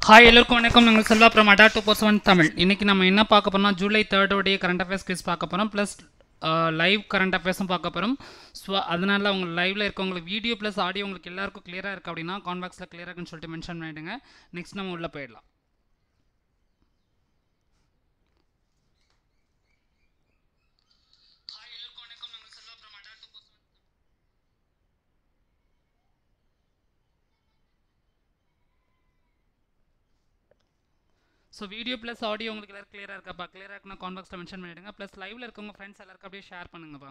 Hi எல்லோருக்கும் வணக்கம் நாங்கள் Selva from Adda two four seven Tamil இன்றைக்கி நம்ம என்ன பார்க்க போகிறோம்னா ஜூலை தேர்டோடைய கரண்ட் அஃபேர்ஸ் குவிஸ் பார்க்க போகிறோம் ப்ளஸ் லைவ் கரண்ட் அஃபேர்ஸும் பார்க்க போகிறோம் ஸோ அதனால் அவங்க லைவில் இருக்கவங்களுக்கு வீடியோ ப்ளஸ் ஆடியோ உங்களுக்கு எல்லாருக்கும் கிளியராக இருக்குது அப்படின்னா கான்பாக்ஸில் கிளியராக இருக்குன்னு சொல்லிட்டு மென்ஷன் பண்ணிவிடுங்க நெக்ஸ்ட் நம்ம உள்ளே போயிடலாம் ஹாய் எல்லோருக்கும் வணக்கம் நாங்கள் Selva from Adda two four seven so video plus audio உங்களுக்கு எல்லாரும் கிளியராக இருக்காப்பா கிளியராக இருக்குன்னா கான்பாக்ஸில் மென்ஷன் பண்ணிவிடுங்க ப்ளஸ் லைவில் இருக்கவங்க ஃப்ரெண்ட்ஸ் எல்லாருக்கும் அப்படியே ஷேர் பண்ணுங்கப்பா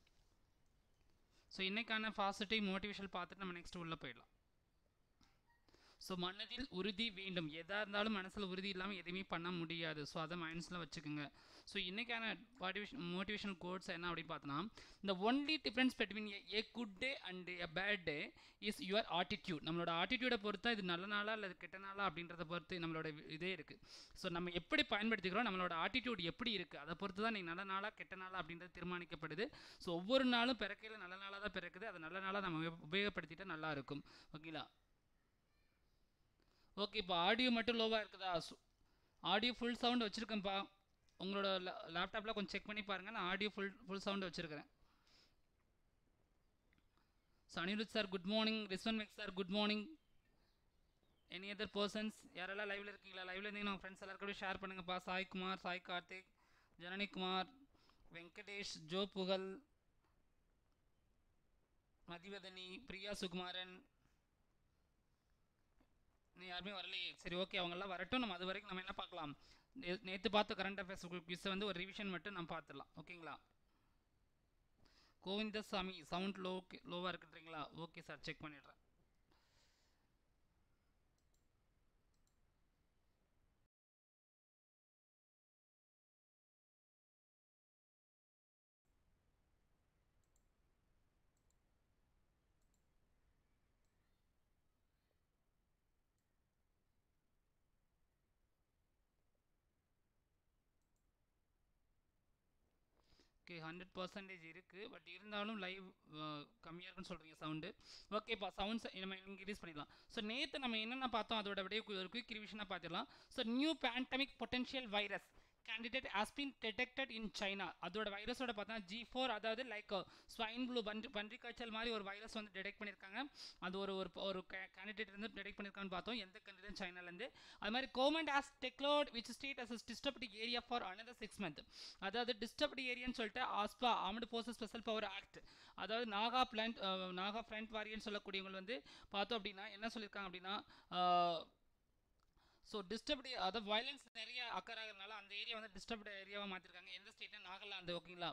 ஸோ இன்றைக்கான பாசிட்டிவ் மோட்டிவேஷன் பார்த்துட்டு நம்ம நெக்ஸ்ட் உள்ளே போயிடலாம் ஸோ மனதில் உறுதி வேண்டும் எதாக இருந்தாலும் மனசில் உறுதி இல்லாமல் எதுவுமே பண்ண முடியாது ஸோ அதை மைண்ட்ஸில் வச்சுக்கோங்க ஸோ இன்றைக்கான மோட்டிவேஷன் மோட்டிவேஷனல் கோட்ஸ் என்ன அப்படின்னு பார்த்தோன்னா இந்த only difference between a good day and a bad day is your attitude நம்மளோட ஆட்டிடியூடை பொறுத்தா இது நல்ல நாளா அல்லது கெட்ட நாளா அப்படின்றத பொறுத்து நம்மளோட இதே இருக்குது ஸோ நம்ம எப்படி பயன்படுத்திக்கிறோம் நம்மளோட ஆட்டிடியூட் எப்படி இருக்குது அதை பொறுத்து தான் நீங்கள் நல்ல நாளா கெட்ட நாளா அப்படின்றது தீர்மானிக்கப்படுது ஸோ ஒவ்வொரு நாளும் பிறக்கையில் நல்ல நாளாக தான் பிறக்குது அதை நல்ல நாளாக நம்ம உப- உபயோகப்படுத்திட்டா நல்லா இருக்கும் ஓகேங்களா ஓகே இப்போ ஆடியோ மட்டும் லோவாக இருக்குதா ஆடியோ ஃபுல் சவுண்ட் வச்சுருக்கேன்ப்பா உங்களோட லேப்டாப்பில் கொஞ்சம் செக் பண்ணி பாருங்கள் நான் ஆடியோ ஃபுல் ஃபுல் சவுண்ட் வச்சுருக்கிறேன் so Anirudh sir good morning Rizwan Mac sir good morning any other persons யாரெல்லாம் லைவ்ல இருக்கீங்களா லைவ்ல இருந்தீங்கன்னா உங்கள் ஃப்ரெண்ட்ஸ் எல்லாருக்கும் ஷேர் பண்ணுங்கப்பா சாய் குமார் சாய் கார்த்திக் ஜனனி குமார் வெங்கடேஷ் ஜோ புகழ் மதிவதனி பிரியா சுகுமாரன் நீ யாருமே வரலையே சரி ஓகே அவங்கெல்லாம் வரட்டும் நம்ம அது வரைக்கும் நம்ம என்ன பார்க்கலாம் நே- நேத்து பார்த்த கரண்ட் அஃபேர்ஸ் குவிஸை வந்து ஒரு ரிவிஷன் மட்டும் நம்ம பார்த்துடலாம் ஓகேங்களா கோவிந்தசாமி சவுண்ட் லோ லோவாக இருக்குன்றீங்களா ஓகே சார் செக் பண்ணிடுறேன் ஓகே ஹண்ட்ரட் பர்சன்டேஜ் இருக்குது பட் இருந்தாலும் லைவ் கம்மியாக இருக்குன்னு சொல்கிறீங்க சவுண்டு ஓகேப்பா சவுண்ட்ஸ் நம்ம இன்க்ரீஸ் பண்ணிடலாம் ஸோ நேற்று நம்ம என்னென்ன பார்த்தோம் அதோட விட ஒரு குயிக் ரிவிஷனாக பார்த்துடலாம் so new pandemic potential virus candidate has been detected in China அதோட வைரஸோட பார்த்தா ஜி ஃபோர் அதாவது லைக் ஸ்வைன் ப்ளூ பன்றி பன்றி காய்ச்சல் மாதிரி ஒரு வைரஸ் வந்து டிடெக்ட் பண்ணியிருக்காங்க அது ஒரு ஒரு ஒரு கேண்டிடேட் வந்து டிடெக்ட் பண்ணியிருக்காங்கன்னு பார்த்தோம் எந்த கேண்டிடேட் சைனாலேருந்து அது மாதிரி government has declared which state as disturbed area for another six month அதாவது டிஸ்டர்ப்டு ஏரியான்னு சொல்லிட்டு AFSPA armed forces special power act அதாவது நாகா பிளான்ட் நாகா ஃப்ரண்ட் வாரியன்னு சொல்லக்கூடியவங்க வந்து பார்த்தோம் அப்படின்னா என்ன சொல்லியிருக்காங்க அப்படின்னா ஸோ டிஸ்டர்ப்டு அதாவது வயலன்ஸ் நிறைய அக்கர் ஆகிறதுனால அந்த ஏரியா வந்து டிஸ்டர்ப்டு ஏரியாவாக மாற்றிருக்காங்க எந்த ஸ்டேட்னா நாகாலாந்து ஓகேங்களா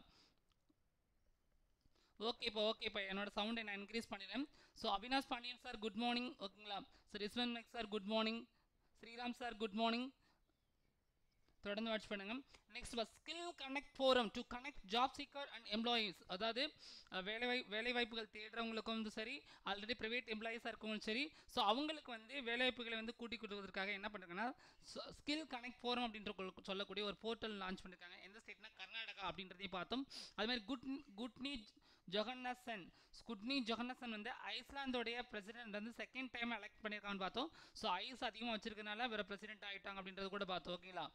ஓகேப்பா ஓகேப்பா என்னோட சவுண்டை நான் இன்க்ரீஸ் பண்ணிடுறேன் so Avinash Pandian sir good morning ஓகேங்களா so Rizwan Mac sir good morning Sriram sir good morning தொடர்ந்து வாட்ச் பண்ணுங்க next skill connect forum to connect job seeker and employees அதாவது அஹ், வேலை வாய் வேலை வாய்ப்புகள் தேடுறவங்களுக்கும் வந்து சரி ஆல்ரெடி ப்ரைவேட் எம்ப்ளாயீஸாக இருக்கவங்களும் சரி ஸோ அவங்களுக்கு வந்து வேலை வாய்ப்புகளை வந்து கூட்டி கொடுக்கறதுக்காக என்ன பண்ணுறாங்கன்னா ஸ்கில் கனெக்ட் ஃபோரம் அப்படின்ற கொள்- சொல்லக்கூடிய ஒரு போர்ட்டல் லான்ச் பண்ணியிருக்காங்க எந்த ஸ்டேட்னா கர்நாடகா அப்படின்றதையும் பார்த்தோம் அது மாதிரி குட் குட்னி ஜொஹன்னசன் ஸ்குட்னி ஜொஹன்னசன் வந்து ஐஸ்லாந்தோடைய பிரசிடென்ட் வந்து செகண்ட் டைம் எலெக்ட் பண்ணியிருக்கான்னு பார்த்தோம் ஸோ ஐஸ் அதிகமாக வச்சிருக்கனால வேற பிரசிடென்ட் ஆகிட்டாங்க அப்படின்றது கூட பார்த்தோம் ஓகேங்களா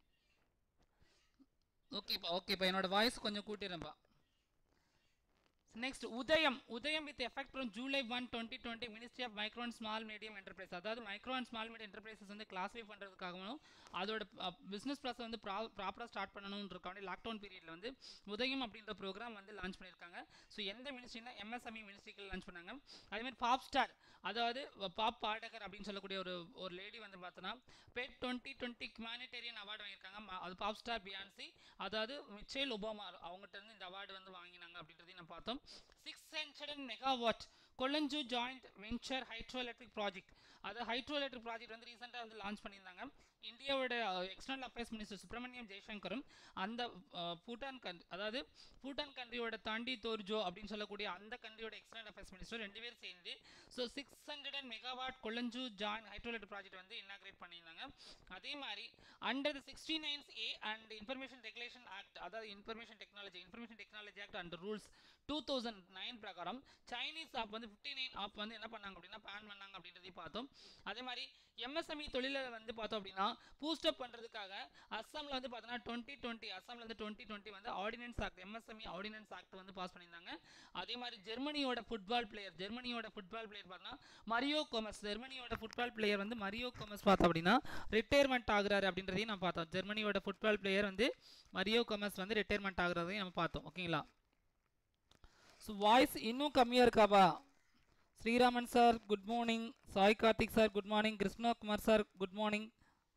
ஓகேப்பா ஓகேப்பா என்னோட வாய்ஸ் கொஞ்சம் கூட்டிடுறேன்ப்பா next Udyam Udyam with effect from July one twenty twenty ministry of micro and small medium enterprise அதாவது micro and small medium enterprises வந்து கிளாஸிஃபை பண்ணுறதுக்காகவும் அதோட பிஸ்னஸ் ப்ராசஸ் வந்து ப்ரா ப்ராப்பராக ஸ்டார்ட் பண்ணணுன்றக்காண்டி லாக்டவுன் பீரியடில் வந்து உதயம் அப்படின்ற ப்ரோக்ராம் வந்து லான்ச் பண்ணியிருக்காங்க ஸோ எந்த மினிஸ்ட்ரினா எம்எஸ்எம்இ மினிஸ்ட்ரிக்கு லான்ச் பண்ணாங்க அதேமாதிரி பாப் ஸ்டார் அதாவது பாப் பாடகர் அப்படின்னு சொல்லக்கூடிய ஒரு ஒரு லேடி வந்து பார்த்தோன்னா BET twenty twenty humanitarian award வாங்கியிருக்காங்க ம- அது பாப் ஸ்டார் பியான்சி அதாவது மிச்சேல் ஒபாமா அவங்ககிட்ட இருந்து இந்த அவார்டு வந்து வாங்கினாங்க அப்படின்றதையும் நம்ம பார்த்தோம் six hundred megawatt Kholongchhu joint venture hydro electric project அது ஹைட்ரோ எலக்ட்ரிக் ப்ராஜெக்ட் வந்து ரீசெண்டாக வந்து லான்ச் பண்ணியிருந்தாங்க இந்தியாவோட எக்ஸ்டர்னல் அஃபேர்ஸ் மினிஸ்டர் சுப்பிரமணியம் ஜெய்சங்கரும் அந்த அஹ், பூட்டான் கண்ட்ரி அதாவது பூட்டான் கண்ட்ரியோட தாண்டி தோர்ஜோ அப்படின்னு சொல்லக்கூடிய அந்த கண்ட்ரியோட எக்ஸ்டர்னல் அஃபேர்ஸ் மினிஸ்டர் ரெண்டு பேரும் சேர்ந்து so six hundred and megawatt Kholongchhu join hydroelectric project வந்து இனாகிரேட் பண்ணியிருந்தாங்க அதே மாதிரி under the sixty nines A and information regulation act அதாவது information technology information technology act and rules two thousand nine பிரகாரம் Chinese app வந்து ஃபிஃப்டி நைன் ஆப் வந்து என்ன பண்ணாங்க அப்படின்னா பேன் பண்ணாங்க அப்படின்றதையும் பார்த்தோம் அதே மாதிரி எம்எஸ்எம்இ தொழிலை வந்து பார்த்தோம் அப்படின்னா பூஸ்டப் பண்ணுறதுக்காக அஸ்ஸாமில் வந்து பார்த்தோன்னா டுவெண்ட்டி டுவெண்ட்டி அஸ்ஸாமில் வந்து டுவெண்ட்டி டுவெண்ட்டி வந்து ordinance act MSME ordinance act வந்து பாஸ் பண்ணியிருந்தாங்க அதே மாதிரி ஜெர்மனியோட ஃபுட்பால் பிளேயர் ஜெர்மனியோட ஃபுட்பால் பிளேயர் பார்த்தோன்னா மரியோ கோமஸ் ஜெர்மனியோட ஃபுட்பால் பிளேயர் வந்து மரியோ கோமஸ் பார்த்தோம் அப்படின்னா ரிட்டையர்மெண்ட் ஆகுறாரு அப்படின்றதையும் நம்ம பார்த்தோம் ஜெர்மனியோட ஃபுட்பால் பிளேயர் வந்து மரியோ கோமஸ் வந்து ரிட்டையர்மெண்ட் ஆகுறதையும் நம்ம பார்த்தோம் ஓகேங்களா ஸோ வாய்ஸ் இன்னும் கம்மியாக இருக்காப்பா Sriraman sir good morning Sai Karthik sir good morning Krishnakumar sir good morning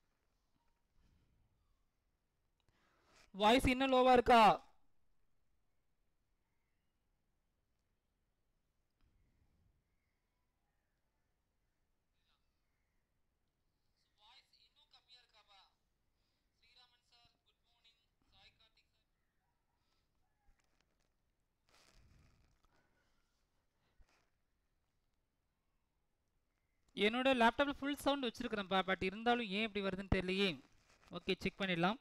voice இன்னும் லோவா இருக்கா என்னோட லேப்டாப்பில் ஃபுல் சவுண்ட் வச்சுருக்கிறேன்ப்பா பட் இருந்தாலும் ஏன் இப்படி வருதுன்னு தெரியலையே ஓகே செக் பண்ணிடலாம்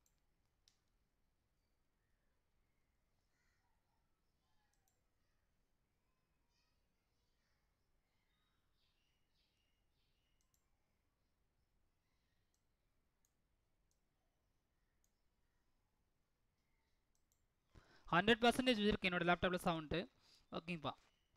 ஹண்ட்ரட் பர்சன்டேஜ் இருக்கு என்னோட லேப்டாப்பில் சவுண்டு ஓகேப்பா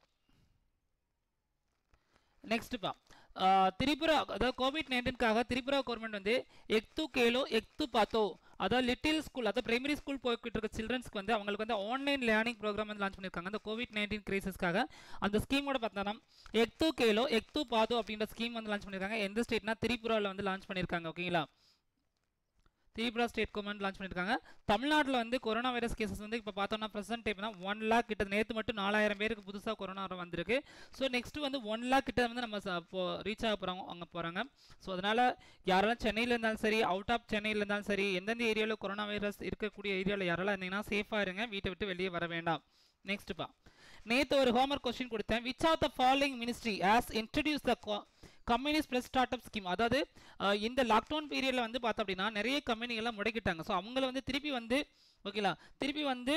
நெக்ஸ்ட்டுப்பா திரிபுரா அதாவது கோவிட் நைன்டீன்காக திரிபுரா கவர்மெண்ட் வந்து எக்து கேலோ எக்து பாத்தோ அதாவது லிட்டில் ஸ்கூல் அதாவது பிரைமரி ஸ்கூல் போய்கிட்டு இருக்க சில்ட்ரன்ஸ்க்கு வந்து அவங்களுக்கு வந்து ஆன்லைன் லேர்னிங் ப்ரோக்ராம் வந்து லான்ச் பண்ணியிருக்காங்க அந்த கோவிட் நைன்டீன் கிரைசஸ்க்காக அந்த ஸ்கீமோட பார்த்தோன்னா எக்து கேலோ எக்து பாதோ அப்படின்ற ஸ்கீம் வந்து லான்ச் பண்ணியிருக்காங்க எந்த ஸ்டேட்னா திரிபுராவில் வந்து லான்ச் பண்ணியிருக்காங்க ஓகேங்களா திரிபுரா ஸ்டேட் கவர்மெண்ட் லான்ச் பண்ணியிருக்காங்க தமிழ்நாட்டில் வந்து கொரோனா வைரஸ் கேசஸ் வந்து இப்போ பார்த்தோம்னா ப்ரெசென்ட் டைம் தான் ஒன் லேக் கிட்ட நேற்று மட்டும் நாலாயிரம் பேருக்கு புதுசாக கொரோனா வந்திருக்கு ஸோ நெக்ஸ்ட் வந்து ஒன் லேக் கிட்ட வந்து நம்ம இப்போ ரீச் ஆக போகிறோம் அங்கே போகிறாங்க ஸோ அதனால் யாரெல்லாம் சென்னையில் இருந்தாலும் சரி அவுட் ஆஃப் சென்னையில் இருந்தாலும் சரி எந்தெந்த ஏரியாவில் கொரோனா வைரஸ் இருக்கக்கூடிய ஏரியாவில் யாரெல்லாம் இருந்தீங்கன்னா சேஃபாக இருங்க வீட்டை விட்டு வெளியே வர வேண்டாம் நெக்ஸ்ட்ப்பா நேற்று ஒரு ஹோம்ஒர்க் கொஸ்டின் கொடுத்தேன் which of the following ministry has introduce the communist plus start up scheme அதாவது இந்த லாக்டவுன் பீரியடில் வந்து பார்த்தோம் அப்படின்னா நிறைய கம்பெனிகள்லாம் முடக்கிட்டாங்க ஸோ அவங்கள வந்து திருப்பி வந்து ஓகேங்களா திருப்பி வந்து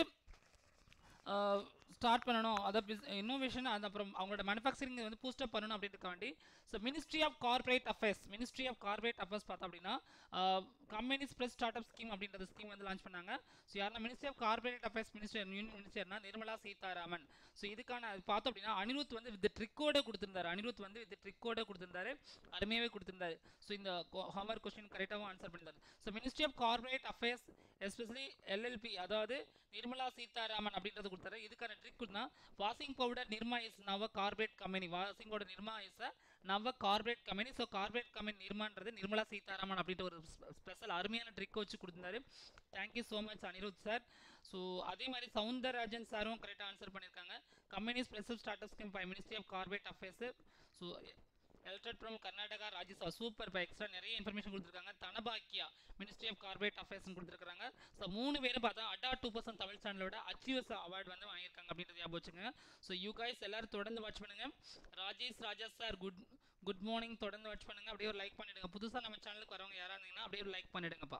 ஸ்டார்ட் பண்ணணும் அதாவது இன்னோவேஷன் அது அப்புறம் அவங்களோட மேனுஃபேக்சரிங் வந்து பூஸ்டப் பண்ணணும் அப்படின்றக்காண்டி so ministry of corporate affairs ministry of corporate affairs பார்த்தோம் அப்படின்னா companies plus start up scheme அப்படின்ற ஸ்கீம் வந்து லான்ச் பண்ணாங்க ஸோ யாருன்னா ministry of corporate affairs minister union மினிஸ்டர்னா நிர்மலா சீதாராமன் ஸோ இதுக்கான பார்த்தோம் அப்படின்னா அனிருத் வந்து வித் ட்ரிக்கோட கொடுத்திருந்தாரு அனிருத் வந்து வித் ட்ரிக்கோட கொடுத்திருந்தாரு அருமையாகவே கொடுத்திருந்தாரு ஸோ இந்த ஹோம்ஒர்க் கொஸ்டின் கரெக்டாகவும் ஆன்சர் பண்ணியிருந்தாரு so ministry of corporate affairs especially LLP அதாவது நிர்மலா சீதாராமன் அப்படின்றது கொடுத்தாரு இதுக்கான ட்ரிக் கொடுத்தா washing powder Nirma is now corporate company washing powder Nirma is a now corporate company so corporate company நிர்மான்றது நிர்மலா சீதாராமன் அப்படின்ற ஒரு ஸ்பெஷல் அருமையான ட்ரிக் வச்சு கொடுத்துருந்தாரு thank you so much Anirudh sir so அதே மாதிரி சவுந்தரராஜன் சாரும் கரெக்டாக ஆன்சர் பண்ணியிருக்காங்க companies special start up scheme by ministry of corporate affairs so elected from Karnataka Rajya Sabha super இப்போ எக்ஸ்ட்ரா நிறைய இன்ஃபர்மேஷன் கொடுத்துருக்காங்க Dhanabhagya ministry of corporate affairs கொடுத்துருக்காங்க ஸோ மூணு பேரும் பார்த்தா அடா டூ பர்சன்ட் தமிழ் சேனலோட அச்சீவர்ஸ் அவார்டு வந்து வாங்கியிருக்காங்க அப்படின்றது ஞாபகம் வச்சுங்க ஸோ யூ கைஸ் எல்லாரும் தொடர்ந்து வாட்ச் பண்ணுங்க Rajesh Raja sir good good morning தொடர்ந்து வாட்ச் பண்ணுங்க அப்படியே ஒரு லைக் பண்ணிடுங்க புதுசாக நம்ம சேனலுக்கு வரவங்க யாராக இருந்தீங்கன்னா அப்படியே ஒரு லைக் பண்ணிடுங்கப்பா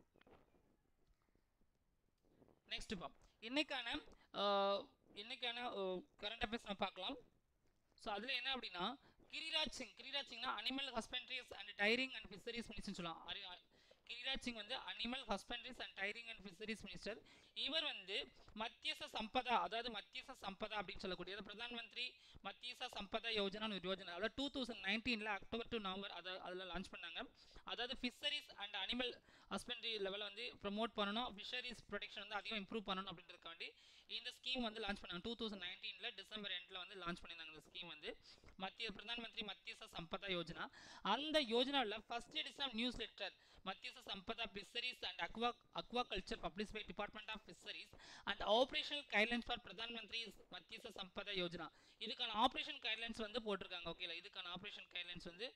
நெக்ஸ்ட்டுப்பா இன்னைக்கான இன்னைக்கான கரண்ட் அஃபேர்ஸ் நம்ம பார்க்கலாம் ஸோ அதில் என்ன அப்படின்னா கிரிராஜ் சிங் கிரிராஜ் சிங்னா animal husbandries and dairying and fisheries மினிஸ்டர்னு சொல்லலாம் கிரிராஜ் சிங் வந்து animal husbandries and dairying and fisheries minister இவர் வந்து மத்தியச சம்பதா அதாவது மத்தியச சம்பதா அப்படின்னு சொல்லக்கூடிய பிரதான் மந்திரி மத்தியச சம்பதா யோஜனா ஒரு யோஜனா அதாவது டூ தௌசண்ட் நைன்டீனில் அக்டோபர் டு நவம்பர் அதை அதில் லான்ச் பண்ணாங்க அதாவது ஃபிஷரிஸ் அண்ட் அனிமல் ஹஸ்பண்ட்ரி லெவலில் வந்து ப்ரமோட் பண்ணணும் ஃபிஷரிஸ் ப்ரொடெக்ஷன் வந்து அதிகம் இம்ப்ரூவ் பண்ணணும் அப்படின்றதுக்காண்டி இந்த ஸ்கீம் வந்து லான்ச் பண்ணாங்க டூ தௌசண்ட் நைன்டீனில் டிசம்பர் எண்டில் வந்து லான்ச் பண்ணியிருந்தாங்க இந்த ஸ்கீம் வந்து மத்திய பிரதான் மந்திரி மத்தியச சம்பதா யோஜனா அந்த யோஜனாவில் first edition newsletter Matsya Sampada fisheries and aqua aquaculture publish by department of fisheries and operational guidelines for Pradhan Mantri Matsya சம்பதா Yojana இதுக்கான ஆப்ரேஷன் கைட்லைன்ஸ் வந்து போட்டிருக்காங்க ஓகேல இதுக்கான ஆப்ரேஷன் கைட்லைன்ஸ் வந்து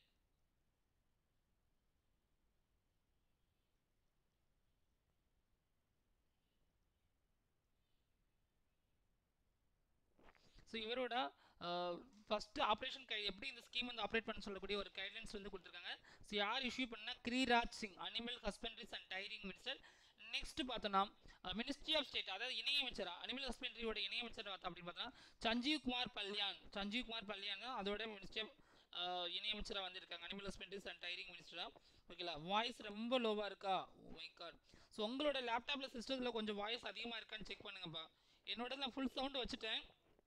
ஸோ இவரோட ஃபஸ்ட்டு ஆப்ரேஷன் கை எப்படி இந்த ஸ்கீம் வந்து ஆப்ரேட் பண்ண சொல்லக்கூடிய ஒரு கைட்லைன்ஸ் வந்து கொடுத்துருக்காங்க ஸோ யார் இஷ்யூ பண்ணால் Giriraj Singh animal husbandries and dairying minister next பார்த்தோன்னா மினிஸ்ட்ரி ஆஃப் ஸ்டேட் அதாவது இணையமைச்சர் அனிமல் ஹஸ்பண்டரியோட இணையமைச்சர் பார்த்தா அப்படின்னு பார்த்தா சஞ்சீவ் குமார் பல்யான் சஞ்சீவ் குமார் பல்யான் தான் அதோட மினிஸ்ட்ரி ஆஃப் இணையமைச்சராக வந்திருக்காங்க அனிமல் ஹஸ்பண்டரிஸ் அண்ட் டைரிங் மினிஸ்டராக ஓகேங்களா வாய்ஸ் ரொம்ப லோவாக இருக்கா மை காட் ஸோ உங்களோட லேப்டாப்பில் சிஸ்டத்தில் கொஞ்சம் வாய்ஸ் அதிகமாக இருக்கான்னு செக் பண்ணுங்கப்பா என்னோட நான் ஃபுல் சவுண்ட் வச்சுட்டேன்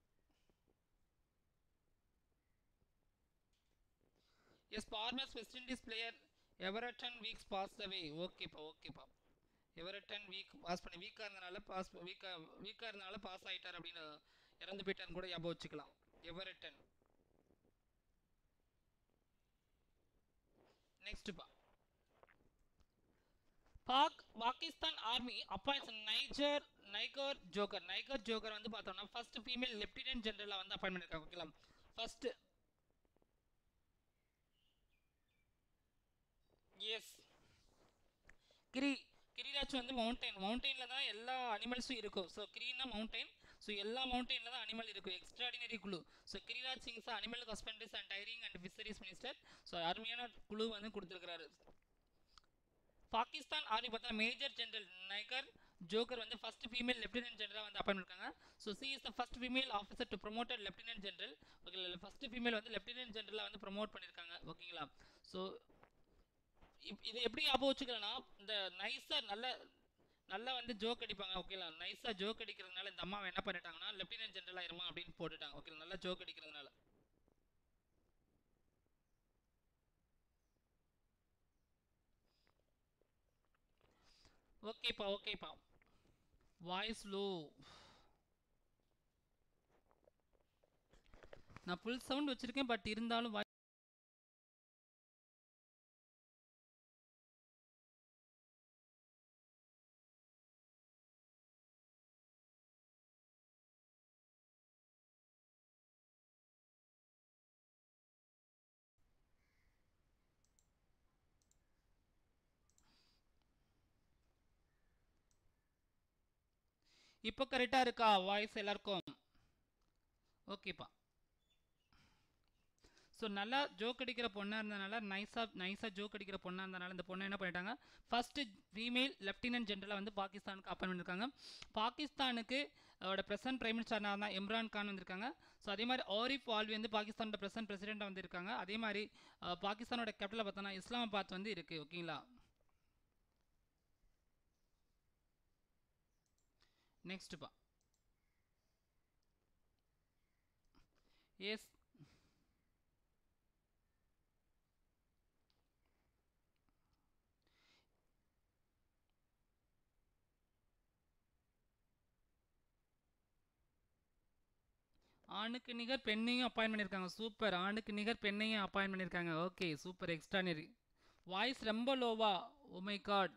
ex formers West Indies player Everton Weekes pass away ஓகேப்பா ஓகேப்பா எவரட்டன் வீக் பாஸ் பண்ணி வீக்காக இருந்தனால பாஸ் வீக்காக வீக்காக இருந்தனால பாஸ் ஆகிட்டார் அப்படின்னு இறந்து போயிட்டார்னு கூட ஞாபகம் வச்சுக்கலாம் எவரட்டன் நெக்ஸ்ட்ப்பா பாக் பாகிஸ்தான் ஆர்மி அப்பாயின்ஸ் நைஜர் நைகர் ஜோக்கர் நைகர் ஜோக்கர் வந்து பார்த்தோம்னா ஃபர்ஸ்ட் ஃபீமேல் லெப்டினன்ட் ஜெனரலாக வந்து அப்பாயின் பண்ணியிருக்காங்க ஓகேங்களா ஃபர்ஸ்ட் எஸ் கிரி கிரிராஜ் வந்து மவுண்டைன் மவுண்டெயினில் தான் எல்லா அனிமல்ஸும் இருக்கும் ஸோ கிரினா மவுண்டைன் ஸோ எல்லா மவுண்டெயினில் தான் அனிமல் இருக்கும் எக்ஸ்ட்ராடினரி குழு so Giriraj Singh's animal husbandries and dairying and fisheries minister so அருமையான குழு வந்து கொடுத்துருக்கிறாரு பாகிஸ்தான் ஆர்மி பார்த்தா மேஜர் ஜெனரல் நைகர் ஜோக்கர் வந்து ஃபர்ஸ்ட் ஃபீமேல் லெப்டினன்ட் ஜெனரலாக வந்து அப்பாயின் இருக்காங்க so she is the first female officer to promoted lieutenant general ஓகேங்களா ஃபர்ஸ்ட் ஃபீமேல் வந்து லெப்டினன்ட் ஜெனரலாக வந்து ப்ரொமோட் பண்ணியிருக்காங்க ஓகேங்களா ஸோ இது எப்படி ஞாபகம் வச்சுக்கலன்னா இந்த நைஸாக நல்ல நல்லா வந்து ஜோக் அடிப்பாங்க ஓகேங்களா நைஸாக ஜோக் அடிக்கிறதுனால இந்த அம்மா என்ன பண்ணிட்டாங்கன்னா லெப்டினன்ட் ஜெனரல் ஆயிருமா அப்படின்னு போட்டுட்டாங்க ஓகே நல்லா ஜோக் அடிக்கிறதுனால ஓகேப்பா ஓகேப்பா வாய்ஸ் லோ நான் ஃபுல் சவுண்ட் வச்சிருக்கேன் பட் இருந்தாலும் வாய் இப்போ கரெக்டாக இருக்கா வாய்ஸ் எல்லாருக்கும் ஓகேப்பா ஸோ நல்லா ஜோக் அடிக்கிற பொண்ணாக இருந்தனால நைஸாக நைஸாக ஜோக் அடிக்கிற பொண்ணாக இருந்தனால இந்த பொண்ணை என்ன பண்ணிட்டாங்க ஃபஸ்ட்டு ஃபீமேல் லெஃப்டினன்ட் ஜென்ரலாக வந்து பாகிஸ்தானுக்கு அப்பாயின் பண்ணியிருக்காங்க பாகிஸ்தானுக்கு அவரோட பிரசன்ட் பிரைம் மினிஸ்டர் தான் இம்ரான் கான் வந்திருக்காங்க ஸோ அதே மாதிரி ஆரிஃப் ஆல்வி வந்து பாகிஸ்தானோட பிரசன்ட் பிரசிடென்ட்டாக வந்திருக்காங்க அதே மாதிரி அஹ், பாகிஸ்தானோட கேபிட்டலில் பார்த்தோன்னா இஸ்லாமாபாத் வந்து இருக்குது ஓகேங்களா நெக்ஸ்ட்டுப்பா எஸ் ஆணுக்கு நிகர் பெண்ணையும் அப்பாயின் பண்ணியிருக்காங்க சூப்பர் ஆணுக்கு நிகர் பெண்ணையும் அப்பாயின் பண்ணியிருக்காங்க ஓகே சூப்பர் எக்ஸ்ட்ரானரி வாய்ஸ் ரொம்ப லோவா ஓ மை காட்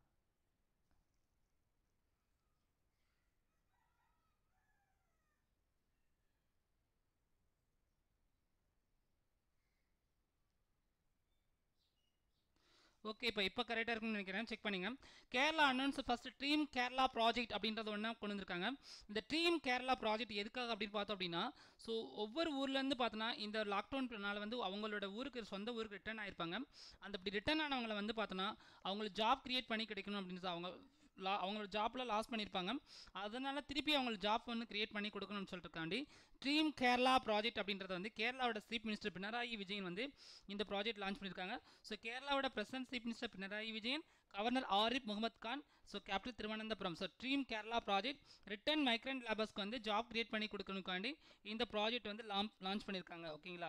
ஓகே இப்போ இப்போ கரெக்டாக இருக்குன்னு நினைக்கிறேன் செக் பண்ணிங்க Kerala announce first dream Kerala project அப்படின்றது ஒன்றா கொண்டு வந்திருக்காங்க இந்த ட்ரீம் கேரளா ப்ராஜெக்ட் எதுக்காக அப்படின்னு பார்த்தோம் அப்படின்னா ஸோ ஒவ்வொரு ஊர்லேருந்து பார்த்தோன்னா இந்த லாக்டவுன்னால வந்து அவங்களோட ஊருக்கு சொந்த ஊருக்கு ரிட்டர்ன் ஆயிருப்பாங்க அந்த இப்படி ரிட்டர்ன் ஆனவங்களை வந்து பார்த்தோன்னா அவங்களுக்கு ஜாப் கிரியேட் பண்ணி கிடைக்கணும் அப்படின்னு அவங்க லா அவங்களோட ஜாப்பில் லாஸ் பண்ணியிருப்பாங்க அதனால திருப்பி அவங்களுக்கு ஜாப் வந்து கிரியேட் பண்ணி கொடுக்கணும்னு சொல்லிட்டுருக்காண்டி ட்ரீம் கேரளா ப்ராஜெக்ட் அப்படின்றத வந்து கேரளாவோட சீஃப் மினிஸ்டர் பினராயி விஜயன் வந்து இந்த ப்ராஜெக்ட் லான்ச் பண்ணியிருக்காங்க ஸோ கேரளாவோட present chief minister Pinarayi Vijayan governor Arif Mohammed Khan so capital Thiruvananthapuram so dream Kerala project return migrant லேபர்ஸ்க்கு வந்து ஜாப் கிரியேட் பண்ணி கொடுக்கணுக்காண்டி இந்த ப்ராஜெக்ட் வந்து லான்ச் பண்ணியிருக்காங்க ஓகேங்களா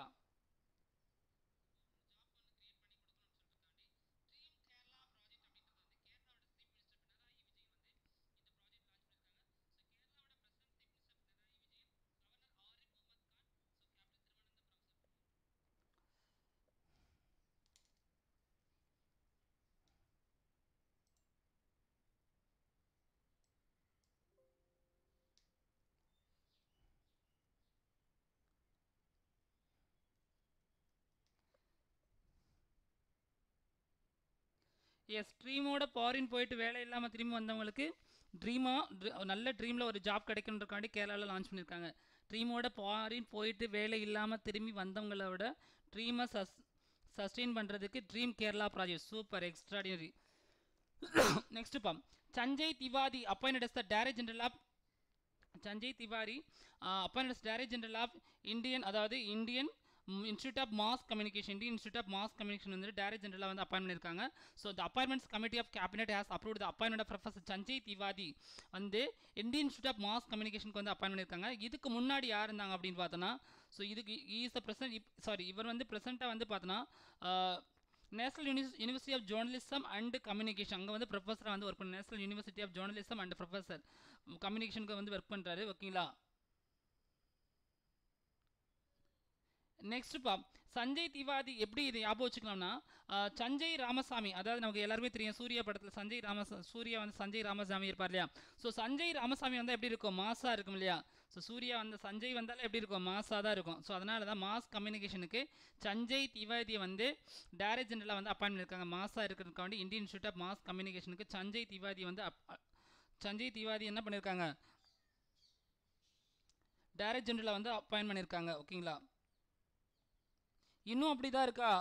எஸ் ட்ரீமோட ஃபாரின் போயிட்டு வேலை இல்லாமல் திரும்பி வந்தவங்களுக்கு ட்ரீமாக நல்ல ட்ரீமில் ஒரு ஜாப் கிடைக்கணுன்றக்காண்டி கேரளாவில் லான்ச் பண்ணியிருக்காங்க ட்ரீமோட ஃபாரின் போயிட்டு வேலை இல்லாமல் திரும்பி வந்தவங்களோட ட்ரீமை சஸ் சஸ்டெயின் பண்ணுறதுக்கு dream Kerala project super extraordinary next பா Sanjay Tiwari appointed as the director general of Sanjay Tiwari appointed director general of Indian அதாவது Indian institute of mass communication Indian institute of mass communication வந்து டைரக்டர் ஜெனரலாக வந்து அப்பாயின் பண்ணியிருக்காங்க so the appointments committee of cabinet has approved the appointment of professor Sanjay Tiwari வந்து Indian institute of mass கம்யூனிகேஷனுக்கு வந்து appoint பண்ணியிருக்காங்க இதுக்கு முன்னாடி யார் இருந்தாங்க அப்படின்னு பார்த்தோன்னா ஸோ இதுக்கு இஸ் த பிரசன்ட் சாரி இவர் வந்து ப்ரெசென்ட்டாக வந்து பார்த்தோன்னா national universe university of journalism and communication அங்கே வந்து ப்ரொஃபஸராக வந்து ஒர்க் பண்ண national university of journalism and professor கம்யூனிகேஷனுக்கு வந்து ஒர்க் பண்ணுறாரு ஓகேங்களா நெக்ஸ்ட் பா சஞ்சய் திவாதி எப்படி இதை ஞாபகம் வச்சுக்கலாம்னா ஆஹ், சஞ்சய் ராமசாமி அதாவது நமக்கு எல்லாருமே தெரியும் சூர்யா படத்தில் சஞ்சய் ராமசா சூர்யா வந்து சஞ்சய் ராமசாமி இருப்பார் இல்லையா ஸோ சஞ்சய் ராமசாமி வந்து எப்படி இருக்கும் மாசா இருக்கும் இல்லையா ஸோ சூர்யா வந்து சஞ்சய் வந்தாலும் எப்படி இருக்கும் மாசா தான் இருக்கும் ஸோ அதனால தான் மாஸ் கம்யூனிகேஷனுக்கு சஞ்சய் திவாதியை வந்து டைரக்ட் ஜெனரலாக வந்து அப்பாயின் பண்ணியிருக்காங்க மாசா இருக்கிறதுக்காண்டி இந்தியன் இன்ஸ்டியூட் ஆஃப் மாஸ் கம்யூனிகேஷனுக்கு சஞ்சய் திவாதி வந்து அப் அ- சஞ்சய் திவாதி என்ன பண்ணியிருக்காங்க டைரக்ட் ஜெனரலாக வந்து அப்பாயின் பண்ணியிருக்காங்க ஓகேங்களா இன்னும் அப்படி தான் இருக்கா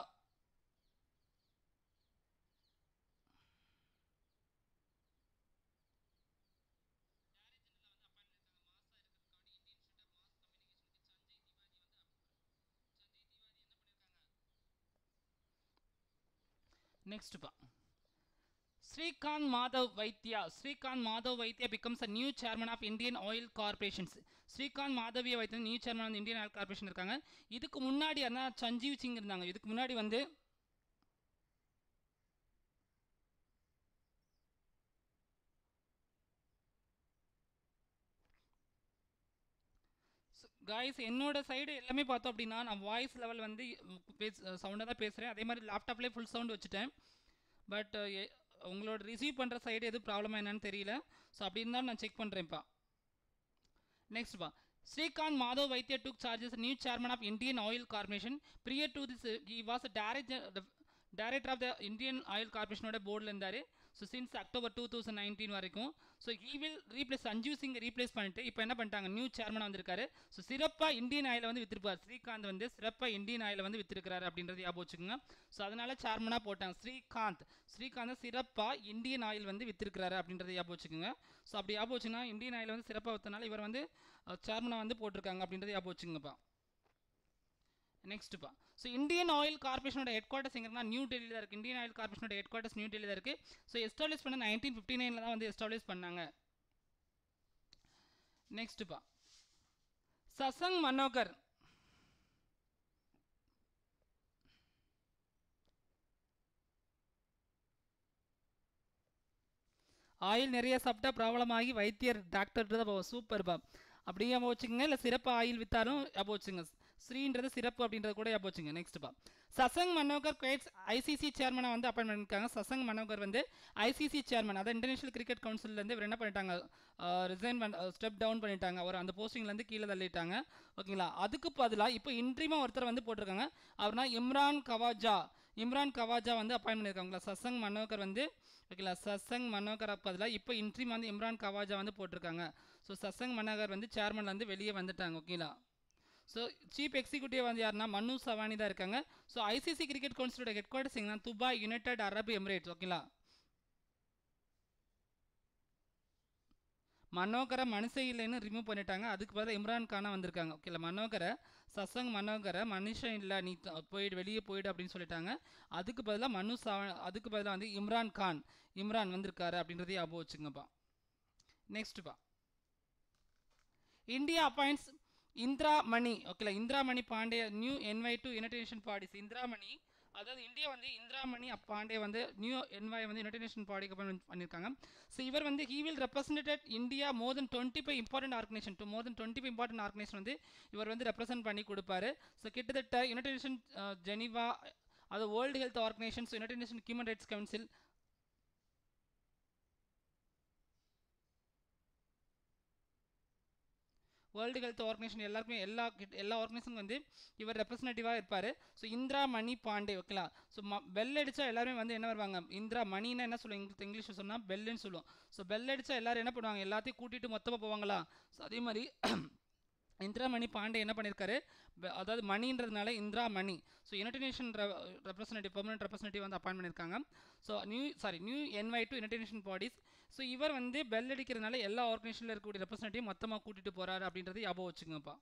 நெக்ஸ்ட் பா Srikanth Madhav Vaidya Srikanth Madhav Vaidya becomes a new chairman of Indian oil corporations Srikanth Madhav Vaidya new chairman வந்து இந்தியன் ஆயில் கார்பரேஷன் இருக்காங்க இதுக்கு முன்னாடி அண்ணா சஞ்சீவ் சிங் இருந்தாங்க இதுக்கு முன்னாடி வந்து காய்ஸ் என்னோட சைடு எல்லாமே பார்த்தோம் அப்படின்னா நான் வாய்ஸ் லெவல் வந்து பேச சவுண்டாக தான் பேசுகிறேன் அதே மாதிரி லேப்டாப்லேயே ஃபுல் சவுண்ட் வச்சுட்டேன் பட் உங்களோட ரிசீவ் பண்ணுற சைடு எதுவும் ப்ராப்ளமாக என்னன்னு தெரியல ஸோ அப்படி இருந்தாலும் நான் செக் பண்ணுறேன்ப்பா நெக்ஸ்ட் பா Srikanth Madhav Vaidya took charges new chairman of Indian oil corporation prior to this he was director director of the Indian oil கார்பரேஷனோட போர்டில் இருந்தார் so since October two thousand nineteen வரைக்கும் so he will replace Sanjiv Singh replace பண்ணிட்டு இப்போ என்ன பண்ணிட்டாங்க new சேர்மனாக வந்திருக்காரு so சிறப்பாக இந்தியன் ஆயிலை வந்து வித்திருப்பார் ஸ்ரீகாந்த் வந்து சிறப்பாக இந்தியன் ஆயிலை வந்து வித்திருக்கிறாரு அப்படின்றது ஞாபகம் வச்சுக்கோங்க ஸோ அதனால சேர்மனாக போட்டாங்க ஸ்ரீகாந்த் ஸ்ரீகாந்த் சிறப்பாக இந்தியன் ஆயில் வந்து வித்திருக்கிறாரு அப்படின்றத ஞாபகம் வச்சுக்கோங்க ஸோ அப்படி ஞாபகம் வச்சுன்னா இந்தியன் ஆயில் வந்து சிறப்பாக வித்தனால இவர் வந்து சேர்மனாக வந்து போட்டிருக்காங்க அப்படின்றத ஞாபகம் வச்சுங்கப்பா நெக்ஸ்ட்டுப்பா ஸோ இந்தியன் ஆயில் கார்பரேஷனோட ஹெட் குவார்ட்டர்ஸ் எங்கன்னா நியூ டெல்லியில் தான் இருக்குது இந்தியன் ஆயில் கார்பரேஷனோட ஹெட் குவார்ட்டர்ஸ் நியூ டெல்லியில் தான் இருக்குது ஸோ எஸ்டாப்ளிஷ் பண்ண நைன்டீன் ஃபிஃப்டி நைனில் தான் வந்து எஸ்டாப்ளிஷ் பண்ணாங்க நெக்ஸ்ட்டுப்பா சசங் மனோகர் ஆயில் நிறைய சாப்பிட்டா ப்ராப்ளம் ஆகி வைத்தியர் டாக்டர் தான் போவோம் சூப்பர் பா அப்படியே ஞாபகம் வச்சுக்கோங்க இல்லை சிறப்பு ஆயில் வித்தாலும் ஞாபகம் வச்சுங்க ஸ்ரீன்றது சிறப்பு அப்படின்றது கூட ஞாபகம் வச்சுங்க நெக்ஸ்ட் பா சசங் மனோகர் குவைட்ஸ் ஐசிசி சேர்மனை வந்து அப்பாயின் பண்ணியிருக்காங்க சசங் மனோகர் வந்து ஐசிசி சேர்மன் அதாவது இன்டர்நேஷனல் கிரிக்கெட் கவுன்சிலேருந்து இவர் என்ன பண்ணிட்டாங்க ரிசைன் பண்ண ஸ்டெப் டவுன் பண்ணிட்டாங்க அவர் அந்த போஸ்டிங்லேருந்து கீழே தள்ளிட்டாங்க ஓகேங்களா அதுக்கு பதிலாக இப்போ இன்ட்ரீமா ஒருத்தர் வந்து போட்டிருக்காங்க அவர்னா இம்ரான் கவாஜா இம்ரான் கவாஜா வந்து அப்பாயின் பண்ணியிருக்காங்களா சசங் மனோகர் வந்து ஓகேங்களா சசங் மனோகர் பதிலாக இப்போ இன்ட்ரீம் வந்து இம்ரான் கவாஜா வந்து போட்டிருக்காங்க ஸோ சசங் மனோகர் வந்து சேர்மன்ல இருந்து வெளியே வந்துட்டாங்க ஓகேங்களா ஸோ சீஃப் எக்ஸிக்யூட்டிவ் வந்து யாருன்னா மனு சவானி தான் இருக்காங்க ஸோ ஐசிசி கிரிக்கெட் கவுன்சிலோட ஹெட் குவார்ட்டர்ஸ் எங்கன்னா துபாய் யுனைடெட் அரபு எமிரேட்ஸ் ஓகேங்களா மனோகரை மனுஷன் இல்லைன்னு ரிமூவ் பண்ணிட்டாங்க அதுக்கு பதிலாக இம்ரான் கானா வந்திருக்காங்க ஓகேல மனோகரை சசங் மனோகரை மனுஷன் இல்லை நீ த- போயிடு வெளியே போயிடு அப்படின்னு சொல்லிட்டாங்க அதுக்கு பதிலாக மனு சவா அதுக்கு பதிலாக வந்து இம்ரான் கான் இம்ரான் வந்திருக்காரு அப்படின்றதையும் ஞாபகம் வச்சுங்கப்பா நெக்ஸ்ட்டுப்பா இந்தியா அப்பாயிண்ட்ஸ் இந்திரா மணி ஓகேல Indra Mani Pandey new envoy to United Nation bodies Indra Mani அதாவது இந்தியா வந்து இந்திரா மணி அப் பாண்டே வந்து நியூ என்வாய் வந்து யுனைடெட் நேஷன் பாடிக்கு appointment பண்ணியிருக்காங்க ஸோ இவர் வந்து he will represented India more than twenty five important organisation to more than twenty five important organisation வந்து இவர் வந்து ரெப்ரசென்ட் பண்ணி கொடுப்பாரு ஸோ கிட்டத்தட்ட யுனைடெட் நேஷன் ஜெனிவா அது world health organisations United Nation human rights council world health organisation எல்லாருக்குமே எல்லா கிட்ட- எல்லா ஆர்கனைசேஷன் வந்து இவர் ரெப்ரசன்டேட்டிவாக இருப்பார் ஸோ இந்திரா மணி பாண்டே ஓகேங்களா ஸோ ம பெல் அடித்தா எல்லாருமே வந்து என்ன வருவாங்க இந்திரா மணின்னா என்ன சொல்லுவோம் இங்கிலீஷ் இங்கிலீஷில் சொன்னால் பெல்லுன்னு சொல்லுவோம் ஸோ பெல் அடித்தா எல்லாரும் என்ன பண்ணுவாங்க எல்லாத்தையும் கூட்டிகிட்டு மொத்தமாக போவாங்களா ஸோ அதே மாதிரி இந்திரா மணி பாண்டே என்ன பண்ணியிருக்காரு ப- அதாவது மணின்றதுனால Indra Mani so United Nation representative permanent representative வந்து அப்பாயின் பண்ணியிருக்காங்க so new sorry new envoy to United Nation bodies so இவர் வந்து பெல் அடிக்கிறதுனால எல்லா ஆர்கனைசேஷனில் இருக்கக்கூடிய ரெப்ரசன்டேட்டிவ் மொத்தமாக கூட்டிட்டு போறாரு அப்படின்றது ஞாபகம் வச்சுங்கப்பா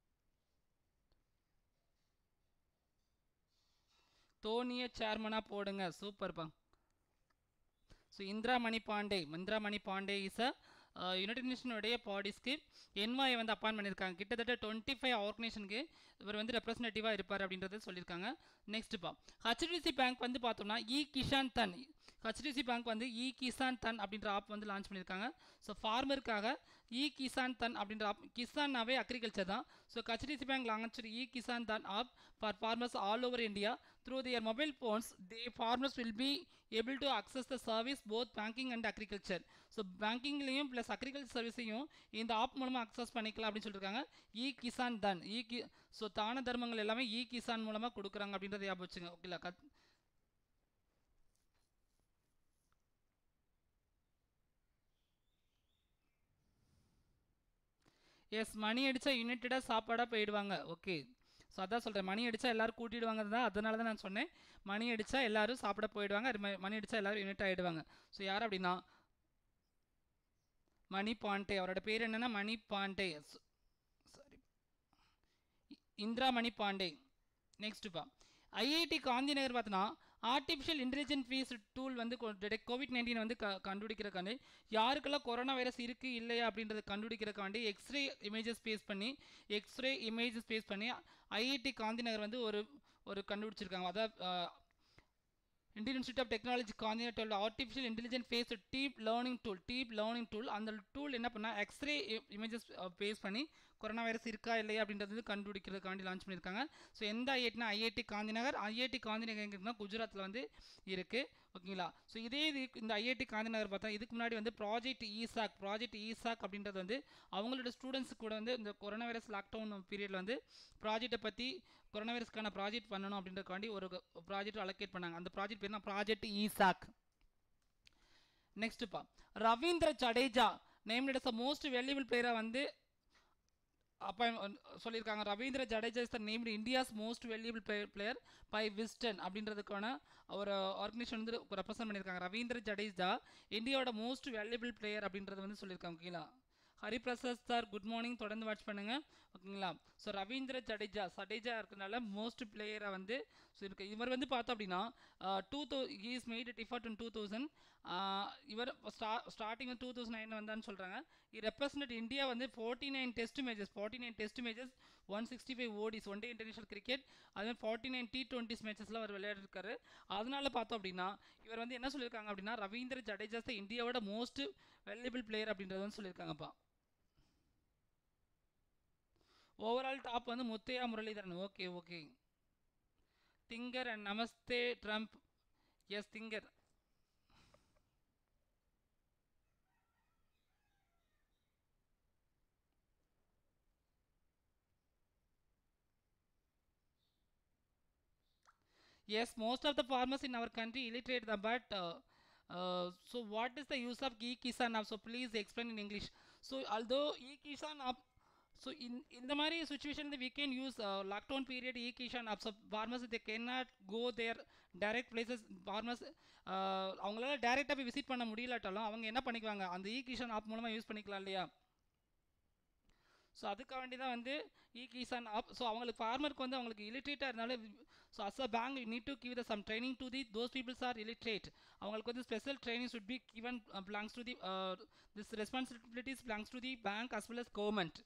தோனியை சேர்மனாக போடுங்க சூப்பர்ப்பா so Indra Mani Pandey Indra Mani Pandey is a United நேஷனுடைய பாடிஸ்க்கு என்வாயை வந்து அப்பாயின் பண்ணியிருக்காங்க கிட்டத்தட்ட டுவெண்ட்டி ஃபைவ் ஆர்கனைசேஷனுக்கு இவர் வந்து ரெப்ரசன்டேட்டிவாக இருப்பார் அப்படின்றத சொல்லியிருக்காங்க நெக்ஸ்ட்டுப்பா ஹெச்டிசி பேங்க் வந்து பார்த்தோம்னா e Kisan Dhan HDFC bank வந்து இ கிசான் தன் அப்படின்ற ஆப் வந்து லான்ச் பண்ணியிருக்காங்க ஸோ ஃபார்மருக்காக இ கிசான் தன் அப்படின்ற ஆப் கிசான்னாவே அக்ரிகல்ச்சர் தான் so HDFC bank launch e Kisan Dhan app for farmers all over India through their mobile phones they farmers will be able to access the service both banking and agriculture so பேங்கிங்லேயும் plus agriculture சர்வீஸையும் இந்த app மூலமாக access பண்ணிக்கலாம் அப்படின்னு சொல்லியிருக்காங்க இ கிசான் தன் இ கி so தான தர்மங்கள் எல்லாமே இ கிசான் மூலமாக கொடுக்குறாங்க அப்படின்றத ஞாபகம் வச்சுங்க ஓகேங்களா கத் எஸ் மணி அடித்தா யுனைட்டடாக சாப்பாடாக போயிடுவாங்க ஓகே ஸோ அதான் சொல்கிறேன் மணி அடித்தா எல்லாரும் கூட்டிடுவாங்க தான் அதனால தான் நான் சொன்னேன் மணி அடித்தா எல்லாரும் சாப்பிட போயிடுவாங்க அது மாதிரி மணி அடித்தா எல்லாரும் யூனிட் ஆகிடுவாங்க ஸோ யார் அப்படின்னா மணி பாண்டே அவரோட பேர் என்னன்னா மணி பாண்டே சாரி இந்திரா மணி பாண்டே நெக்ஸ்ட்டுப்பா ஐஐடி காந்தி நகர் பார்த்தோன்னா ஆர்டிஃபிஷியல் இன்டெலிஜென்ட் ஃபீஸ் டூல் வந்து கோவிட் நைன்டீன் வந்து க கண்டுபிடிக்கிறக்காண்டி யாருக்கெல்லாம் கொரோனா வைரஸ் இருக்குது இல்லையா அப்படின்றத கண்டுபிடிக்கிறக்காண்டி எக்ஸ்ரே இமேஜஸ் பேஸ் பண்ணி எக்ஸ்ரே இமேஜஸ் பேஸ் பண்ணி ஐஐடி காந்தி நகர் வந்து ஒரு ஒரு கண்டுபிடிச்சிருக்காங்க அதாவது இந்தியன் இன்ஸ்டியூட் ஆஃப் டெக்னாலஜி காந்தினேட்டோட artificial intelligent based deep learning tool deep learning tool அந்த டூல் என்ன பண்ணால் எக்ஸ்ரே இமேஜஸ் பேஸ் பண்ணி கொரோனா வைரஸ் இருக்கா இல்லையா அப்படின்றது வந்து கண்டுபிடிக்கிறதுக்காண்டி லான்ச் பண்ணியிருக்காங்க ஸோ எந்த ஐஐடினா ஐஐடி காந்திநகர் ஐஐடி காந்திநகர் எங்கன்னா குஜராத்தில் வந்து இருக்குது ஓகேங்களா ஸோ இதே இது இந்த ஐஐடி காந்திநகர் பார்த்தா இதுக்கு முன்னாடி வந்து ப்ராஜெக்ட் ஈசாக் ப்ராஜெக்ட் ஈசாக் அப்படின்றது வந்து அவங்களோட ஸ்டூடெண்ட்ஸ் கூட வந்து இந்த கொரோனா வைரஸ் லாக்டவுன் பீரியடில் வந்து ப்ராஜெக்ட்டை பற்றி கொரோனா வைரஸ்க்கான ப்ராஜெக்ட் பண்ணணும் அப்படின்றதுக்காண்டி ஒரு ப்ராஜெக்ட் அலோகேட் பண்ணாங்க அந்த ப்ராஜெக்ட் பேர் தான் ப்ராஜெக்ட் ஈசாக் நெக்ஸ்ட்டுப்பா Ravindra Jadeja named is most valuable பிளேயராக வந்து அப்போ சொல்லியிருக்காங்க Ravindra Jadeja is the named India's most valuable player by Wisden அப்படின்றதுக்கான ஒரு ஆர்கனைசேஷன் வந்து ரெப்ரசன்ட் பண்ணியிருக்காங்க ரவீந்திர ஜடேஜா இந்தியாவோட மோஸ்ட் வேல்யூபிள் பிளேயர் அப்படின்றது வந்து சொல்லியிருக்காங்க ஓகேங்களா ஹரிபிரசாத் சார் குட் மார்னிங் தொடர்ந்து வாட்ச் பண்ணுங்க ஓகேங்களா ஸோ ரவீந்திர ஜடேஜா ஜடேஜா இருக்கிறனால மோஸ்ட் பிளேயரை வந்து ஸோ இருக்கு இவர் வந்து பார்த்தோம் அப்படின்னா two thou is made debut in two thousand இவர் ஸ்டா ஸ்டார்டிங் டூ தௌசண்ட் நைன் வந்தான்னு சொல்கிறாங்க இ ரெப்ரசன்ட் இந்தியா வந்து forty nine test matches forty nine test matches one sixty five ODIs one day international cricket அதே ஃபார்ட்டி நைன் டி டுவெண்ட்டிஸ் மேட்சஸ்லாம் அவர் விளையாடிருக்காரு அதனால பார்த்தோம் அப்படின்னா இவர் வந்து என்ன சொல்லியிருக்காங்க அப்படின்னா ரவீந்திர ஜடேஜா தான் இந்தியாவோட மோஸ்ட் வேல்யூபிள் பிளேயர் அப்படின்றது வந்து சொல்லியிருக்காங்கப்பா ஓவரால் டாப் வந்து Muttiah Muralitharan okay okay thinker and Namaste Trump yes thinker yes most of the farmers in our country illiterate the but uh, uh, so what is the use of e-kisan app so please explain in english so although e-kisan app so in in the mari situation we can use uh, lockdown period e-kisan app so farmers they cannot go there direct places farmers uh, அவங்களால டேரெக்டாக போய் visit பண்ண முடியலாட்டாலும் அவங்க என்ன பண்ணிக்குவாங்க அந்த இ Kisan app மூலமாக யூஸ் பண்ணிக்கலாம் இல்லையா ஸோ அதுக்காக வேண்டி தான் வந்து இ கிசான் ஆப் ஸோ அவங்களுக்கு ஃபார்மருக்கு வந்து அவங்களுக்கு இலிட்ரேட்டாக இருந்தாலும் so as a bank need to give the some training to the those peoples are illiterate அவங்களுக்கு வந்து special training should be given belongs to the this responsibilities belongs to the bank as well as government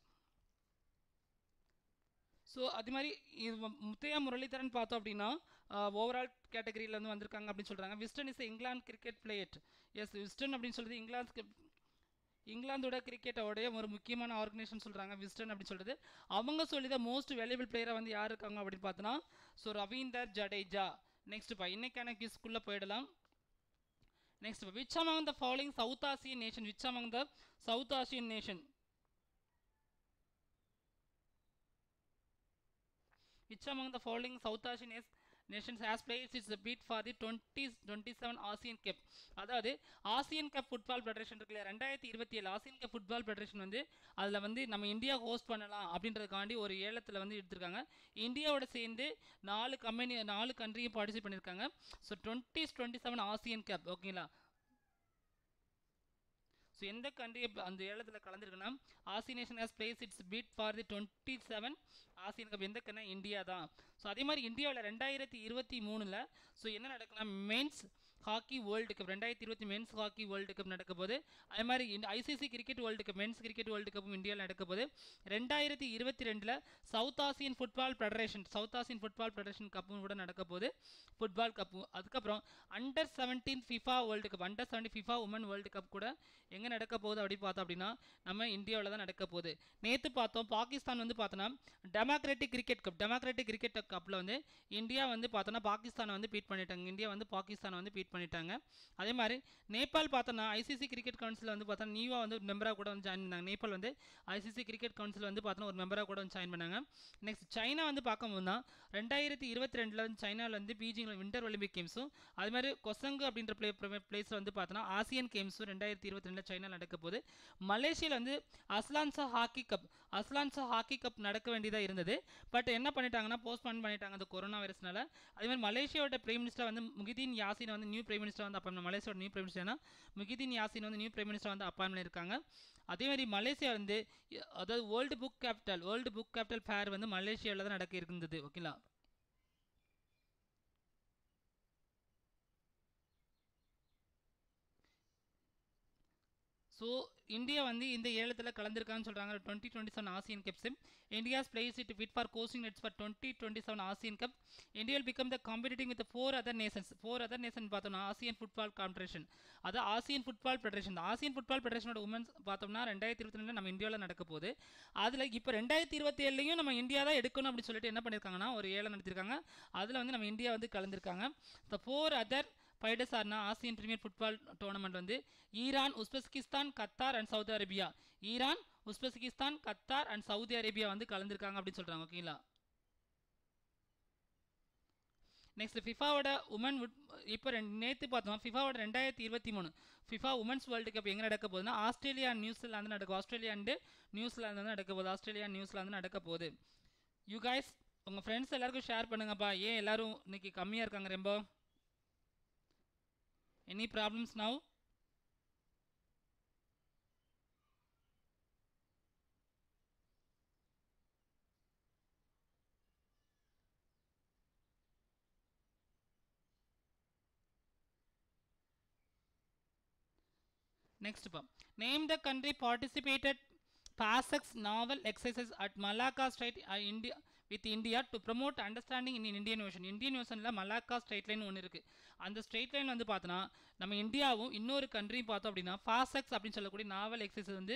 so அது மாதிரி இது முத்தையா முரளிதரன் பார்த்தோம் அப்படின்னா overall கேட்டகரியில் வந்து வந்திருக்காங்க அப்படின்னு சொல்கிறாங்க Wisden is England cricket player yes Wisden அப்படின்னு சொல்கிறது இங்கிலாந்து இங்கிலாந்தோட கிரிக்கெட்டோடைய ஒரு முக்கியமான ஆர்கனைசேஷன் சொல்கிறாங்க விஸ்டன் அப்படின்னு சொல்கிறது அவங்க சொல்லி தான் மோஸ்ட் வேல்யூபிள் பிளேயராக வந்து யார் இருக்காங்க அப்படின்னு பார்த்தோன்னா ஸோ ரவீந்தர் ஜடேஜா நெக்ஸ்ட் பா இன்னைக்கான கிஸ்குள்ளே போயிடலாம் next which among the following south Asian nation which among the south Asian nation which among the following South Asian is nations has placed its bid for the 20 27 Asian cup அதாவது Asian cup football federation இருக்குல்ல ரெண்டாயிரத்தி இருபத்தி ஏழு Asian cup football federation வந்து அதில் வந்து நம்ம India host பண்ணலாம் அப்படின்றதுக்காண்டி ஒரு ஏலத்தில் வந்து எடுத்திருக்காங்க இந்தியாவோட சேர்ந்து நாலு கம்பெனி நாலு கண்ட்ரியும் பார்ட்டிசிபேட் பண்ணியிருக்காங்க so twenty twenty seven Asian cup ஓகேங்களா ஸோ எந்த கண்ட்ரி அந்த ஏலத்தில் கலந்துருக்குன்னா Asia nation has placed its bid for the twenty seven Asian cup எந்த கண்ணா இந்தியா தான் ஸோ அதே மாதிரி இந்தியாவில் ரெண்டாயிரத்தி இருபத்தி மூணில் ஸோ என்ன நடக்குன்னா மென்ஸ் ஹாக்கி வேர்ல்டு கப் ரெண்டாயிரத்தி இருபத்தி மென்ஸ் ஹாக்கி வேர்ல்டு கப் நடக்க போது அதே மாதிரி ICC cricket world cup men's cricket world கப்பும் இந்தியாவில் நடக்க போது ரெண்டாயிரத்தி இருபத்தி ரெண்டில் south Asian football federation south Asian football federation கப்பும் கூட நடக்க போது ஃபுட்பால் கப்பு அதுக்கப்புறம் under seventeen FIFA world cup under seventeen FIFA women world cup கூட எங்கே நடக்க போகுது அப்படி பார்த்தோம் அப்படின்னா நம்ம இந்தியாவில் தான் நடக்க போகுது நேற்று பார்த்தோம் பாகிஸ்தான் வந்து பார்த்தோன்னா democratic cricket cup democratic cricket கப்பில் வந்து இந்தியா வந்து பார்த்தோன்னா பாகிஸ்தானை வந்து பீட் பண்ணிட்டாங்க இந்தியா வந்து பாகிஸ்தானை வந்து பீட் பண்ணிட்டாங்க அதே மாதிரி நேபாள் பார்த்தோன்னா ஐசிசி கிரிக்கெட் கவுன்சில் வந்து பார்த்தோன்னா நீவா வந்து ஒரு மெம்பராக கூட வந்து ஜாயின் பண்ணாங்க நேபாள் வந்து ஐசிசி கிரிக்கெட் கவுன்சில் வந்து பார்த்தோன்னா ஒரு மெம்பராக கூட வந்து ஜாயின் பண்ணாங்க நெக்ஸ்ட் சைனா வந்து பார்க்கும்போது தான் ரெண்டாயிரத்தி இருபத்தி ரெண்டில் வந்து சைனாவில் வந்து பீஜிங்கில் வின்டர் ஒலிம்பிக் கேம்ஸும் அது மாதிரி கொசங்கு அப்படின்ற பிளே பிளேஸில் வந்து பார்த்தோன்னா ஆசியன் கேம்ஸும் ரெண்டாயிரத்தி இருபத்தி ரெண்டில் சைனா நடக்க போகுது மலேசியாவில் வந்து Azlan Shah hockey cup Azlan Shah hockey cup நடக்க வேண்டியதாக இருந்தது பட் என்ன பண்ணிட்டாங்கன்னா போஸ்ட்பான் பண்ணிட்டாங்க அந்த கொரோனா வைரஸ்னால அதே மாதிரி மலேசியாவோட பிரைம் மினிஸ்டர் வந்து முகிதீன் யாசின் வந்து நியூ பிரைம் மினிஸ்டர் வந்து அப்பாயின் மலேசியாவோட நியூ பிரைம் மினிஸ்டர்னா முகிதீன் யாசின் வந்து நியூ பிரைம் மினிஸ்டர் வந்து அப்பாயின் பண்ணியிருக்காங்க அதே மாதிரி மலேசியா வந்து எ- அதாவது world book capital world book capital fair வந்து மலேசியாவில் தான் நடக்க இருந்தது ஓகேங்களா ஸோ இந்தியா வந்து இந்த ஏலத்தில் கலந்துருக்கான்னு சொல்கிறாங்க twenty twenty seven Asian cups India's placed it bid for coaching nets for twenty twenty seven Asian cup India will become the competing with four other nations four other nation பார்த்தோம்னா Asian football competition அது Asian football federation Asian football ஃபெடரேஷனோட women's பார்த்தோம்னா ரெண்டாயிரத்தி இருபத்தி ரெண்டு நம்ம இந்தியாவில் நடக்க போகுது அதில் இப்போ ரெண்டாயிரத்தி இருபத்தி ஏழுலையும் நம்ம இந்தியா தான் எடுக்கணும் அப்படின்னு சொல்லிட்டு என்ன பண்ணியிருக்காங்கன்னா ஒரு ஏலம் நடத்திருக்காங்க அதில் வந்து நம்ம இந்தியா வந்து கலந்துருக்காங்க த ஃபோர் அதர் ஃபைடர்ஸ் ஆர்னா ஆசியன் பிரீமியர் ஃபுட்பால் டோர்னமெண்ட் வந்து Iran Uzbekistan Qatar and Saudi Arabia Iran Uzbekistan Qatar and Saudi Arabia வந்து கலந்துருக்காங்க அப்படின்னு சொல்கிறாங்க ஓகேங்களா நெக்ஸ்ட் ஃபிஃபாவோட உமன் இப்போ ரெண்டு நேற்று பார்த்தோம் ஃபிஃபாவோட ரெண்டாயிரத்தி இருபத்தி மூணு ஃபிஃபா உமன்ஸ் வேர்ல்டு கப் எங்கே நடக்க போகுதுன்னா ஆஸ்திரேலியா and நியூசிலாந்து நடக்கும் ஆஸ்திரேலியா அண்டு நியூசிலாந்து வந்து நடக்க போகுது ஆஸ்திரேலியா and நியூசிலாந்து நடக்க போகுது யூ guys உங்கள் ஃப்ரெண்ட்ஸ் எல்லாருக்கும் ஷேர் பண்ணுங்கப்பா ஏன் எல்லாரும் இன்னைக்கு கம்மியாக இருக்காங்க ரொம்ப any problems now Next pa. Name the country participated PASEX novel exercise at Malacca Strait uh, India with India to promote understanding in Indian Ocean. Indian Oceanல மலாக்கா ஸ்ட்ரைட் லைன் ஒன்று இருக்குது அந்த ஸ்ட்ரைட் லைன் வந்து பார்த்தோன்னா நம்ம இந்தியாவும் இன்னொரு கண்ட்ரியும் பார்த்தோம் அப்படின்னா ஃபாசெக்ஸ் அப்படின்னு சொல்லக்கூடிய நாவல் எக்ஸசைஸ் வந்து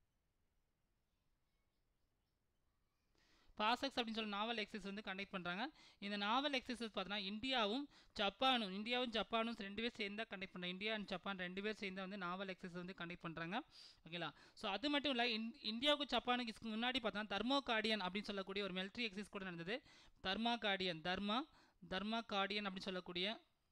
பாசெக்ஸ் அப்படின்னு சொல்லி நாவல் எக்ஸசைஸ் வந்து கண்டக்ட் பண்ணுறாங்க இந்த நாவல் எக்ஸசைஸ் பார்த்தோன்னா இந்தியாவும் ஜப்பானும் இந்தியாவும் ஜப்பானும் ரெண்டு பேர் சேர்ந்து தான் கண்டக்ட் பண்ணுறாங்க இந்தியா அண்ட் ஜப்பான் ரெண்டு பேர் சேர்ந்து வந்து நாவல் எக்ஸசைஸ் வந்து கண்டக்ட் பண்ணுறாங்க ஓகேங்களா ஸோ அது மட்டும் இல்லை இந் இந்தியாவுக்கும் ஜப்பானுக்கு இதுக்கு முன்னாடி பார்த்தோன்னா தர்மோ கார்டியன் அப்படின்னு சொல்லக்கூடிய ஒரு மிலிட்ரி எக்ஸசைஸ் கூட நடந்தது தர்மா கார்டியன் தர்மா தர்மா கார்டியன் அப்படின்னு சொல்லக்கூடிய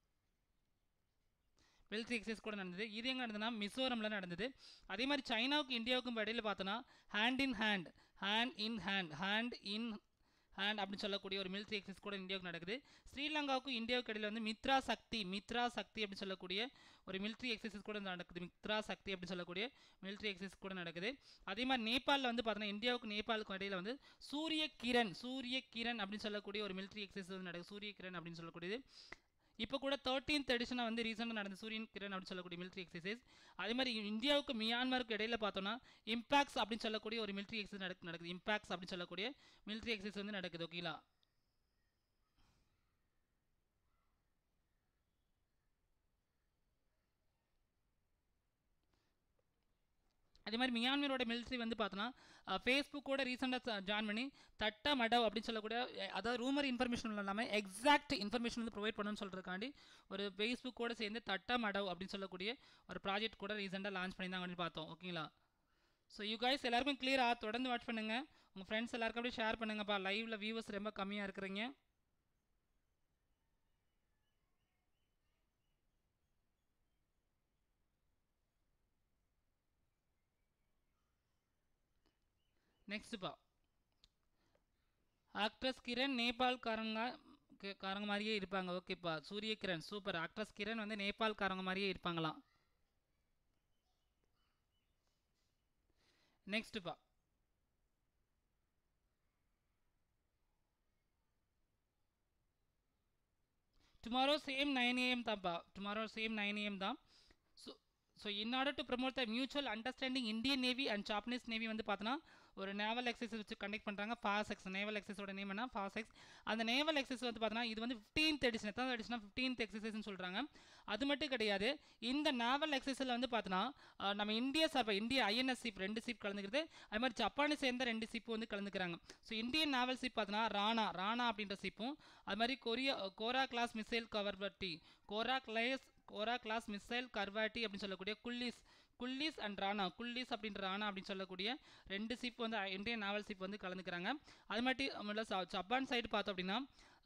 மிலிட்ரி எக்ஸசைஸ் கூட நடந்தது இது எங்கே நடந்ததுன்னா மிசோரமில் நடந்தது அதே மாதிரி சைனாவுக்கும் இந்தியாவுக்கும் இடையில பார்த்தோன்னா hand in hand hand in hand hand in hand அப்படின்னு சொல்லக்கூடிய ஒரு மிலிட்ரி எக்ஸசைஸ் கூட இந்தியாவுக்கு நடக்குது ஸ்ரீலங்காவுக்கும் இந்தியாவுக்கு இடையில வந்து மித்ரா சக்தி மித்ரா சக்தி அப்படின்னு சொல்லக்கூடிய ஒரு மிலிட்ரி எக்ஸசைஸ் கூட நடக்குது மித்ரா சக்தி அப்படின்னு சொல்லக்கூடிய மிலிட்ரி எக்ஸசைஸ் கூட நடக்குது அதே மாதிரி நேபாளில் வந்து பார்த்தோன்னா இந்தியாவுக்கும் நேபாளுக்கும் இடையில வந்து சூரிய கிரண் சூரிய கிரண் அப்படின்னு சொல்லக்கூடிய ஒரு மிலிட்ரி எக்ஸசைஸ் வந்து நடக்குது சூரிய கிரண் அப்படின்னு சொல்லக்கூடியது இப்போ கூட தேர்ட்டீன்த் எடிஷனாக வந்து ரீசெண்டாக நடந்த சூரியன் கிரண் அப்படின்னு சொல்லக்கூடிய மிலிட்ரி எக்ஸசைஸ் அதே மாதிரி இந்தியாவுக்கு மியான்மருக்கு இடையில பார்த்தோன்னா இம்பாக்ட்ஸ் அப்படின்னு சொல்லக்கூடிய ஒரு மிலிட்ரி எக்ஸசைஸ் நடக்கு நடக்குது இம்பாக்ட்ஸ் அப்படின்னு சொல்லக்கூடிய மிலிட்ரி எக்ஸசைஸ் வந்து நடக்குது ஓகேங்களா அதே மாதிரி மியான்மரோட மிலிட்ரி வந்து பார்த்தோன்னா ஃபேஸ்புக்கோட ரீசெண்டாக ஜாயின் பண்ணி தட்ட மடவ் அப்படின்னு சொல்லக்கூடிய அஹ், அதாவது ரூமர் இன்ஃபர்மேஷன் இல்லாமல் எக்ஸாக்ட் இன்ஃபர்மேஷன் வந்து ப்ரொவைட் பண்ணணும்னு சொல்கிறதுக்காண்டி ஒரு ஃபேஸ்புக்கோட சேர்ந்து தட்ட மடவ் அப்படின்னு சொல்லக்கூடிய ஒரு ப்ராஜெக்ட் கூட ரீசெண்டாக லான்ச் பண்ணி தான் அப்படின்னு பார்த்தோம் ஓகேங்களா ஸோ யூ கைஸ் எல்லாருக்கும் கிளியராக தொடர்ந்து வாட்ச் பண்ணுங்கள் உங்கள் ஃப்ரெண்ட்ஸ் எல்லாருக்கும் அப்படியே ஷேர் பண்ணுங்கப்பா லைவில் வியூவர்ஸ் ரொம்ப கம்மியாக இருக்கிறீங்க நெக்ஸ்ட்டுப்பா ஆக்ட்ரஸ் கிரண் நேபாள் காரங்க க- காரங்க மாதிரியே இருப்பாங்க ஓகேப்பா சூரிய கிரண் சூப்பர் ஆக்ட்ரஸ் கிரண் வந்து நேபாள் காரங்க மாதிரியே இருப்பாங்களாம் நெக்ஸ்ட்டுப்பா டுமாரோ சேம் நைன் ஏஎம் தான்ப்பா டுமாரோ சேம் நைன் ஏஎம் தான் so so in order to promote the mutual understanding Indian navy and Japanese navy வந்து பார்த்தோன்னா ஒரு நேவல் எக்ஸசைஸ் வச்சு கண்டக்ட் பண்ணுறாங்க ஃபாஸ் எக்ஸ் நேவல் எக்ஸசைஸோட நேம் என்ன ஃபாஸ் எக்ஸ் அந்த நேவல் எக்ஸசைஸ் வந்து பார்த்தோன்னா இது வந்து ஃபிஃப்டீன்த் எடிஷன் எத்தனை எடிஷனா ஃபிஃப்டீன்த் எக்ஸசைஸ்னு சொல்கிறாங்க அது மட்டும் கிடையாது இந்த நேவல் எக்ஸசைஸில் வந்து பார்த்தோன்னா அஹ், நம்ம இந்தியா சார்பாக இந்திய ஐஎன்எஸ் சிப் ரெண்டு சிப் கலந்துக்கிறது அது மாதிரி ஜப்பானை சேர்ந்த ரெண்டு சிப்பு வந்து கலந்துக்கிறாங்க ஸோ இந்தியன் நேவல் சிப் பார்த்தோன்னா ராணா ராணா அப்படின்ற சிப்பும் அது மாதிரி கொரியா Kora class missile corvette Kora class Kora class missile corvette அப்படின்னு சொல்லக்கூடிய குல்லிஸ் குல்லிஸ் அண்ட் ராணா குல்லிஸ் அப்படின்ற ராணா அப்படின்னு சொல்லக்கூடிய ரெண்டு சிப் வந்து இந்தியன் நாவல் சிப் வந்து கலந்துக்கிறாங்க அது மட்டும் இல்ல, ச- ஜப்பான் சைடு பார்த்தோம் அப்படின்னா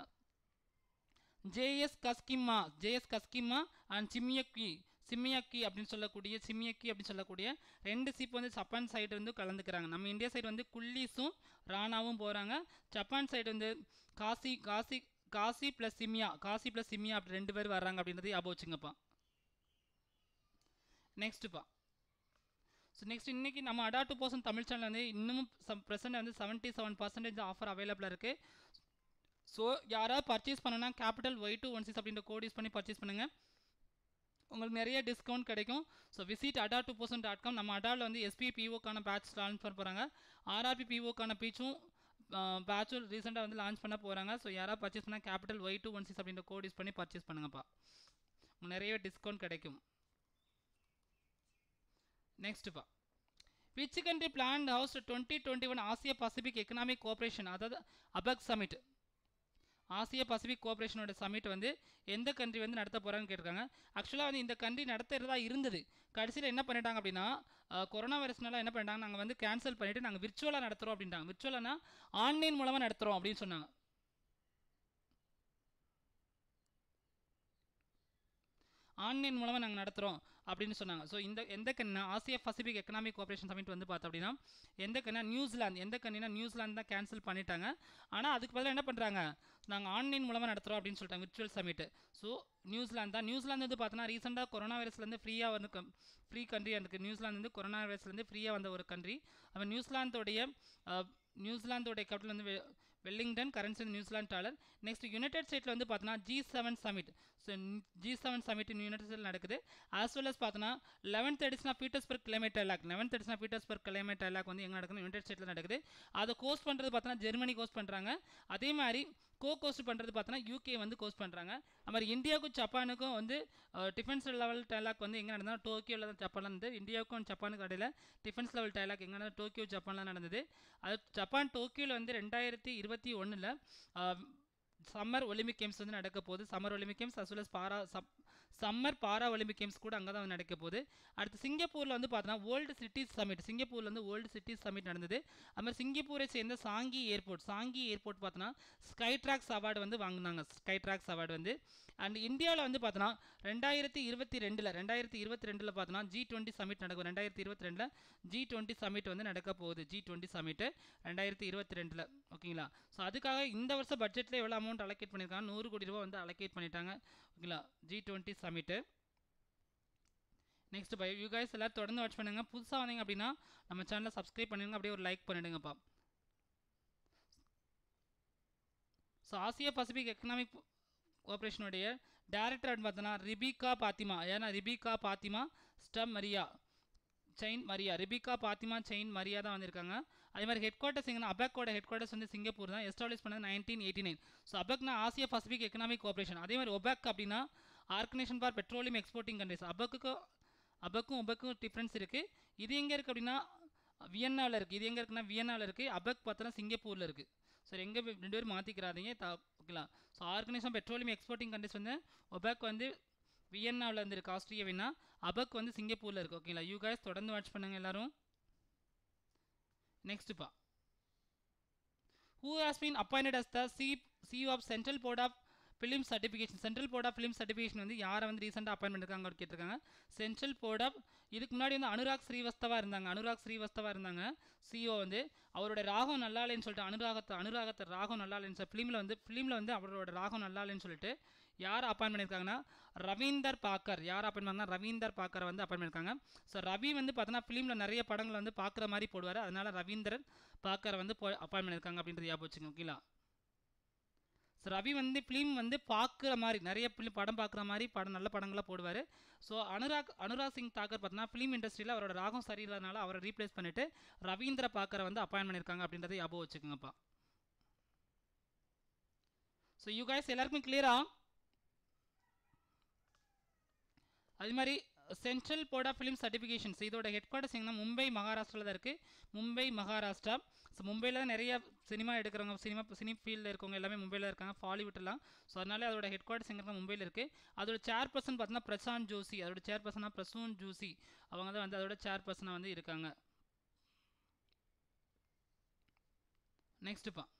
JS Kashima JS Kashima and Shimayuki Shimayuki அப்படின்னு சொல்லக்கூடிய சிமியக்கி அப்படின்னு சொல்லக்கூடிய ரெண்டு சிப் வந்து ஜப்பான் சைடு வந்து கலந்துக்கிறாங்க நம்ம இந்தியா சைடு வந்து குல்லிஸும் ராணாவும் போகிறாங்க ஜப்பான் சைடு வந்து காசி காசி காசி ப்ளஸ் சிமியா காசி ப்ளஸ் சிமியா அப்படி ரெண்டு பேர் வர்றாங்க அப்படின்றது ஞாபகம் வச்சுங்கப்பா நெக்ஸ்ட்டுப்பா ஸோ நெக்ஸ்ட் இன்னைக்கு நம்ம அடா டூ பர்சன்ட் தமிழ் சேனல் வந்து இன்னமும் சம் ப்ரெசென்ட் வந்து செவன்ட்டி செவன் பர்சன்டேஜ் ஆஃபர் அவைலபிளாக இருக்குது ஸோ யாராவது பர்ச்சேஸ் பண்ணனா capital Y two one six அப்படின்ற கோட் யூஸ் பண்ணி பர்ச்சேஸ் பண்ணுங்கள் உங்களுக்கு நிறைய டிஸ்கவுண்ட் கிடைக்கும் so visit Adda two percent dot com நம்ம அடாவில் வந்து எஸ்பி பிஓக்கான பேட்ச் லான்ச் பண்ண போகிறாங்க ஆர்ஆர்பி பிஓக்கான பீச்சும் பேட்சும் ரீசெண்டாக வந்து லான்ச் பண்ண போகிறாங்க ஸோ யாராவது பர்ச்சேஸ் பண்ணால் capital Y two one six அப்படின்ற கோட் யூஸ் பண்ணி பர்ச்சேஸ் பண்ணுங்கப்பா உங்களுக்கு நிறைய டிஸ்கவுண்ட் கிடைக்கும் நெக்ஸ்ட்டுப்பா which country plan house twenty twenty one Asia Pacific economic cooperation அதாவது அபக் சமிட் ஆசிய பசிபிக் கோஆப்ரேஷனோட சமிட் வந்து எந்த கண்ட்ரி வந்து நடத்த போகிறாங்கன்னு கேட்டிருக்காங்க ஆக்சுவலாக வந்து இந்த கண்ட்ரி நடத்துறதா இருந்தது கடைசியில் என்ன பண்ணிட்டாங்க அப்படின்னா அஹ், கொரோனா வைரஸ்னால என்ன பண்ணிட்டாங்க நாங்கள் வந்து கேன்சல் பண்ணிவிட்டு நாங்கள் விர்ச்சுவலாக நடத்துகிறோம் அப்படின்ட்டாங்க விர்ச்சுவலானா ஆன்லைன் மூலமாக நடத்துகிறோம் அப்படின்னு சொன்னாங்க ஆன்லைன் மூலமாக நாங்கள் நடத்துகிறோம் அப்படின்னு சொன்னாங்க ஸோ இந்த எந்த கண்ணா ஆசிய பசிபிக் எக்கனாமிக் கோஆப்ரேஷன் சமிட் வந்து பார்த்தோம் அப்படின்னா எந்த கண்ணா நியூசிலாந்து எந்த கண்ணினா நியூசிலாந்து தான் கேன்சல் பண்ணிட்டாங்க ஆனால் அதுக்கு பதிலாக என்ன பண்ணுறாங்க நாங்கள் ஆன்லைன் மூலமாக நடத்துகிறோம் அப்படின்னு சொல்லிட்டாங்க விர்ச்சுவல் சமிட் ஸோ நியூசிலாந்து தான் நியூசிலாந்து வந்து பார்த்தோன்னா ரீசெண்டாக கொரோனா வைரஸ்லேருந்து ஃப்ரீயாக வந்து ஃப்ரீ கண்ட்ரி இருக்குது நியூசிலாந்து வந்து கொரோனா வைரஸ்லேருந்து ஃப்ரீயாக வந்த ஒரு கண்ட்ரி அவன் நியூசிலாந்தோடைய அஹ், நியூசிலாந்தோடைய கேபிட்டல் வந்து வெ- வெல்லிங்டன் கரன்சி வந்து நியூசிலாந்து டாலர் நெக்ஸ்ட் யுனைடெட் ஸ்டேட்டில் வந்து பார்த்தோன்னா G seven summit so G seven summit united ஸ்டேட்டில் நடக்குது ஆஸ் வெல் அஸ் பார்த்தோன்னா லெவன்த் எடிஷனா பீட்டர்ஸ்பர்க் கிளைமேட் அலாக் லெவன்த் எடிஷனா பீட்டர்ஸ்பர்க் கிளைமேட் அலாக் வந்து எங்கே நடக்குது யுனைடெட் ஸ்டேட்டில் நடக்குது அதை கோஸ்ட் பண்ணுறது பார்த்தோன்னா ஜெர்மனி கோஸ்ட் பண்ணுறாங்க அதே மாதிரி கோ கோஸ்ட் பண்ணுறது பார்த்தோன்னா யூகே வந்து கோஸ்ட் பண்ணுறாங்க அது மாதிரி இந்தியாவுக்கும் ஜப்பானுக்கும் வந்து டிஃபென்ஸ் லெவல் டைலாக் வந்து எங்கே நடந்ததுன்னா டோக்கியோவில் தான் ஜப்பானில் இருந்து இந்தியாவுக்கும் ஜப்பானுக்கு இடையில டிஃபென்ஸ் லெவல் டைலாக் எங்கே நடந்தது டோக்கியோ ஜப்பானில் நடந்தது அது ஜப்பான் டோக்கியோவில் வந்து ரெண்டாயிரத்தி இருபத்தி ஒன்றில் சம்மர் ஒலிம்பிக் கேம்ஸ் வந்து நடக்க போகுது summer Olympic games as well as para summer para Olympic games கூட அங்கே தான் வந்து நடக்க போகுது அடுத்து சிங்கப்பூரில் வந்து பார்த்தோன்னா வேர்ல்டு சிட்டிஸ் சமிட் சிங்கப்பூரில் வந்து வேர்ல்டு சிட்டிஸ் சமிட் நடந்தது அது மாதிரி சிங்கப்பூரை சேர்ந்த சாங்கி ஏர்போர்ட் சாங்கி ஏர்போர்ட் பார்த்தோன்னா ஸ்கை ட்ராக்ஸ் அவார்டு வந்து வாங்கினாங்க ஸ்கை ட்ராக்ஸ் அவார்டு வந்து அண்ட் இந்தியாவில் வந்து பார்த்தோன்னா ரெண்டாயிரத்தி இருபத்தி ரெண்டில் ரெண்டாயிரத்தி இருபத்தி ரெண்டில் பார்த்தோன்னா ஜி டுவெண்ட்டி சமிட் நடக்கும் ரெண்டாயிரத்தி இருபத்தி ரெண்டில் ஜி டுவெண்ட்டி சமிட் வந்து நடக்க போகுது ஜி டுவெண்ட்டி சமிட்டு ரெண்டாயிரத்தி இருபத்தி ரெண்டில் ஓகேங்களா ஸோ அதுக்காக இந்த வருஷம் பட்ஜெட்டில் எவ்வளோ அமௌண்ட் அலோகேட் பண்ணியிருக்காங்க நூறு கோடி ரூபா வந்து அலோகேட் பண்ணிட்டாங்க ஓகேங்களா G twenty summit next bye you guys எல்லாரும் தொடர்ந்து வாட்ச் பண்ணுங்க புதுசாக வந்தீங்க அப்படின்னா நம்ம சேனலை சப்ஸ்கிரைப் பண்ணிடுங்க அப்படியே ஒரு லைக் பண்ணிடுங்கப்பா ஸோ ஆசியா பசிபிக் எக்கனாமிக் கோஆப்ரேஷனுடைய டேரக்டர் பார்த்தோன்னா ரிபிகா பாத்திமா ஏன்னா ரிபிகா பாத்திமா ஸ்டம் மரியா செயின் மரியா ரிபிகா பாத்திமா செயின் மரியா தான் வந்திருக்காங்க அதே மாதிரி ஹெட் குவார்ட்டர்ஸ் எங்கன்னா அபக்கோட ஹெட் குவார்ட்டர்ஸ் வந்து சிங்கப்பூர் தான் எஸ்டாப்ளிஷ் பண்ணது நைன்டீன் எயிட்டி நைன் ஸோ அபக்னா ஆசியா பசிபிக் எக்கனாமிக் கோஆப்ரேஷன் அதே மாதிரி ஒபேக் அப்படின்னா organisation for petroleum exporting countries அபக்குக்கு அபக்கும் ஒபக்கும் டிஃப்ரென்ஸ் இருக்குது இது எங்கே இருக்குது அப்படின்னா வியன்னாவில் இருக்குது இது எங்கே இருக்குன்னா வியன்னாவில் இருக்குது அபக் பார்த்தோன்னா சிங்கப்பூரில் இருக்குது சரி எங்கே ரெண்டு பேரும் மாற்றிக்கிறாதீங்க தா ஓகேங்களா so organisation petroleum exporting countries வந்து ஒபேக் வந்து வியன்னாவில் இருந்து இருக்கு ஆஸ்திரேலியாவினா அபக் வந்து சிங்கப்பூரில் இருக்குது ஓகேங்களா யூ guys தொடர்ந்து வாட்ச் பண்ணுங்க எல்லாரும் நெக்ஸ்ட்டுப்பா who has been appointed as the C CEO of central board of film certification central board of film certification வந்து யாரை வந்து ரீசெண்டாக அப்பாயின் பண்ணிருக்காங்க அப்படின்னு கேட்டிருக்காங்க சென்ட்ரல் போர்ட் ஆஃப் இதுக்கு முன்னாடி வந்து அனுராக் ஸ்ரீவஸ்தவா இருந்தாங்க அனுராக் ஸ்ரீவஸ்தவா இருந்தாங்க சிஓ வந்து அவரோட ராகம் நல்லா இல்லைன்னு சொல்லிட்டு அனுராகத்தை அனுராகத்தை ராகம் நல்லா இல்லைன்னு சொல்லி ஃபிலிமில் வந்து ஃபிலிமில் வந்து அவரோட ராகம் நல்லா இல்லைன்னு சொல்லிட்டு யார் அப்பாயின் பண்ணியிருக்காங்கன்னா ரவீந்தர் பாக்கர் யார் அப்பாயின் பண்ணா ரவீந்தர் பாக்கரை வந்து அப்பாயின் பண்ணியிருக்காங்க ஸோ ரவி வந்து பார்த்தோன்னா ஃபிலிமில் நிறைய படங்கள் வந்து பார்க்குற மாதிரி போடுவார் அதனால ரவீந்தர் பாக்கரை வந்து அப்பாயின் பண்ணியிருக்காங்க அப்படின்றது ஞாபகம் வச்சுங்க ஓகேங்களா ஸோ ரவி வந்து ஃபிலிம் வந்து பார்க்குற மாதிரி நிறைய ஃபிலிம் படம் பார்க்குற மாதிரி படம் நல்ல படங்களாக போடுவார் ஸோ அனுராக் அனுராக் சிங் தாக்கர் பார்த்தீங்கன்னா ஃபிலிம் இண்டஸ்ட்ரியில் அவரோட ராகம் சரியில்லாதனால அவரை ரீப்ளேஸ் பண்ணிவிட்டு ரவீந்திர பாக்கரை வந்து அப்பாயின் பண்ணியிருக்காங்க அப்படின்றத ஞாபகம் வச்சுக்கோங்கப்பா ஸோ யூ கைஸ் எல்லாருக்குமே கிளியரா அது மாதிரி central board of film certifications இதோட ஹெட் குவார்ட்டர்ஸ் எங்கன்னா மும்பை மகாராஷ்டிராவில் தான் இருக்குது மும்பை மகாராஷ்டிரா ஸோ மும்பையில் தான் நிறைய சினிமா எடுக்கிறவங்க சினிமா சினி ஃபீல்டில் இருக்கவங்க எல்லாமே மும்பையில் இருக்காங்க பாலிவுட்லாம் ஸோ அதனால அதோட ஹெட் குவார்ட்டர்ஸ் எங்கே மும்பையில் இருக்குது அதோட சேர் பர்சன் பார்த்தீங்கன்னா பிரசாந்த் ஜோஷி அதோட சேர் பர்சனாக பிரசூன் ஜோஷி அவங்க தான் வந்து அதோட சேர் பர்சனாக வந்து இருக்காங்க நெக்ஸ்ட்டுப்பா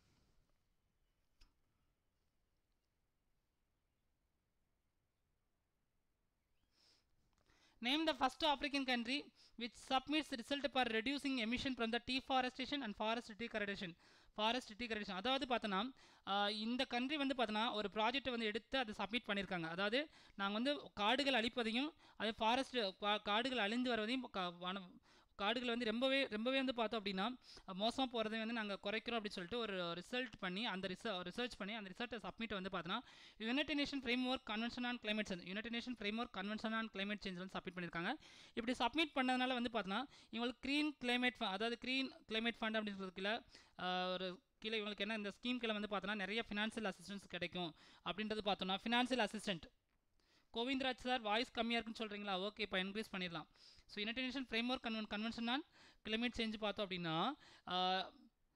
Name the first African country which submits result for reducing emission from the deforestation and forest degradation. Forest degradation அதாவது பார்த்தோன்னா ஆஹ் இந்த கண்ட்ரி வந்து பார்த்தோன்னா ஒரு ப்ராஜெக்ட்டை வந்து எடுத்து அதை சப்மிட் பண்ணியிருக்காங்க அதாவது நாங்கள் வந்து காடுகள் அழிப்பதையும் அது ஃபாரஸ்ட் காடுகள் அழிந்து வருவதையும் கா- வன- காடுகள் வந்து ரொம்பவே ரொம்பவே வந்து பார்த்தோம் அப்படின்னா மோசமாக போகிறதை வந்து நாங்கள் குறைக்கிறோம் அப்படின்னு சொல்லிட்டு ஒரு ரிசல்ட் பண்ணி அந்த ரிச ரிசர்ச் பண்ணி அந்த ரிசல்ட்டை சப்மிட் வந்து பார்த்தோன்னா united nation framework convention on climate change united nation framework convention on climate change வந்து சப்மிட் பண்ணியிருக்காங்க இப்படி சப்மிட் பண்ணதுனால வந்து பார்த்தோன்னா இவங்களுக்கு க்ரீன் கிளைமேட் அதாவது க்ரீன் கிளைமேட் ஃபண்ட் அப்படின்றதுக்குள்ள ஆஹ், ஒரு கீழே இவங்களுக்கு என்ன இந்த ஸ்கீம் கீழே வந்து பார்த்தோன்னா நிறைய ஃபினான்ஷியல் அசிஸ்டன்ஸ் கிடைக்கும் அப்படின்றது பார்த்தோன்னா financial assistant Govindaraj sir voice கம்மியாக இருக்குன்னு சொல்கிறீங்களா ஓகே இப்போ இன்க்ரீஸ் பண்ணிடலாம் so United nation framework கன்வென் கன்வென்ஷன் ஆன் கிளைமேட் சேஞ்ச் பார்த்தோம் அப்படின்னா ஆஹ்,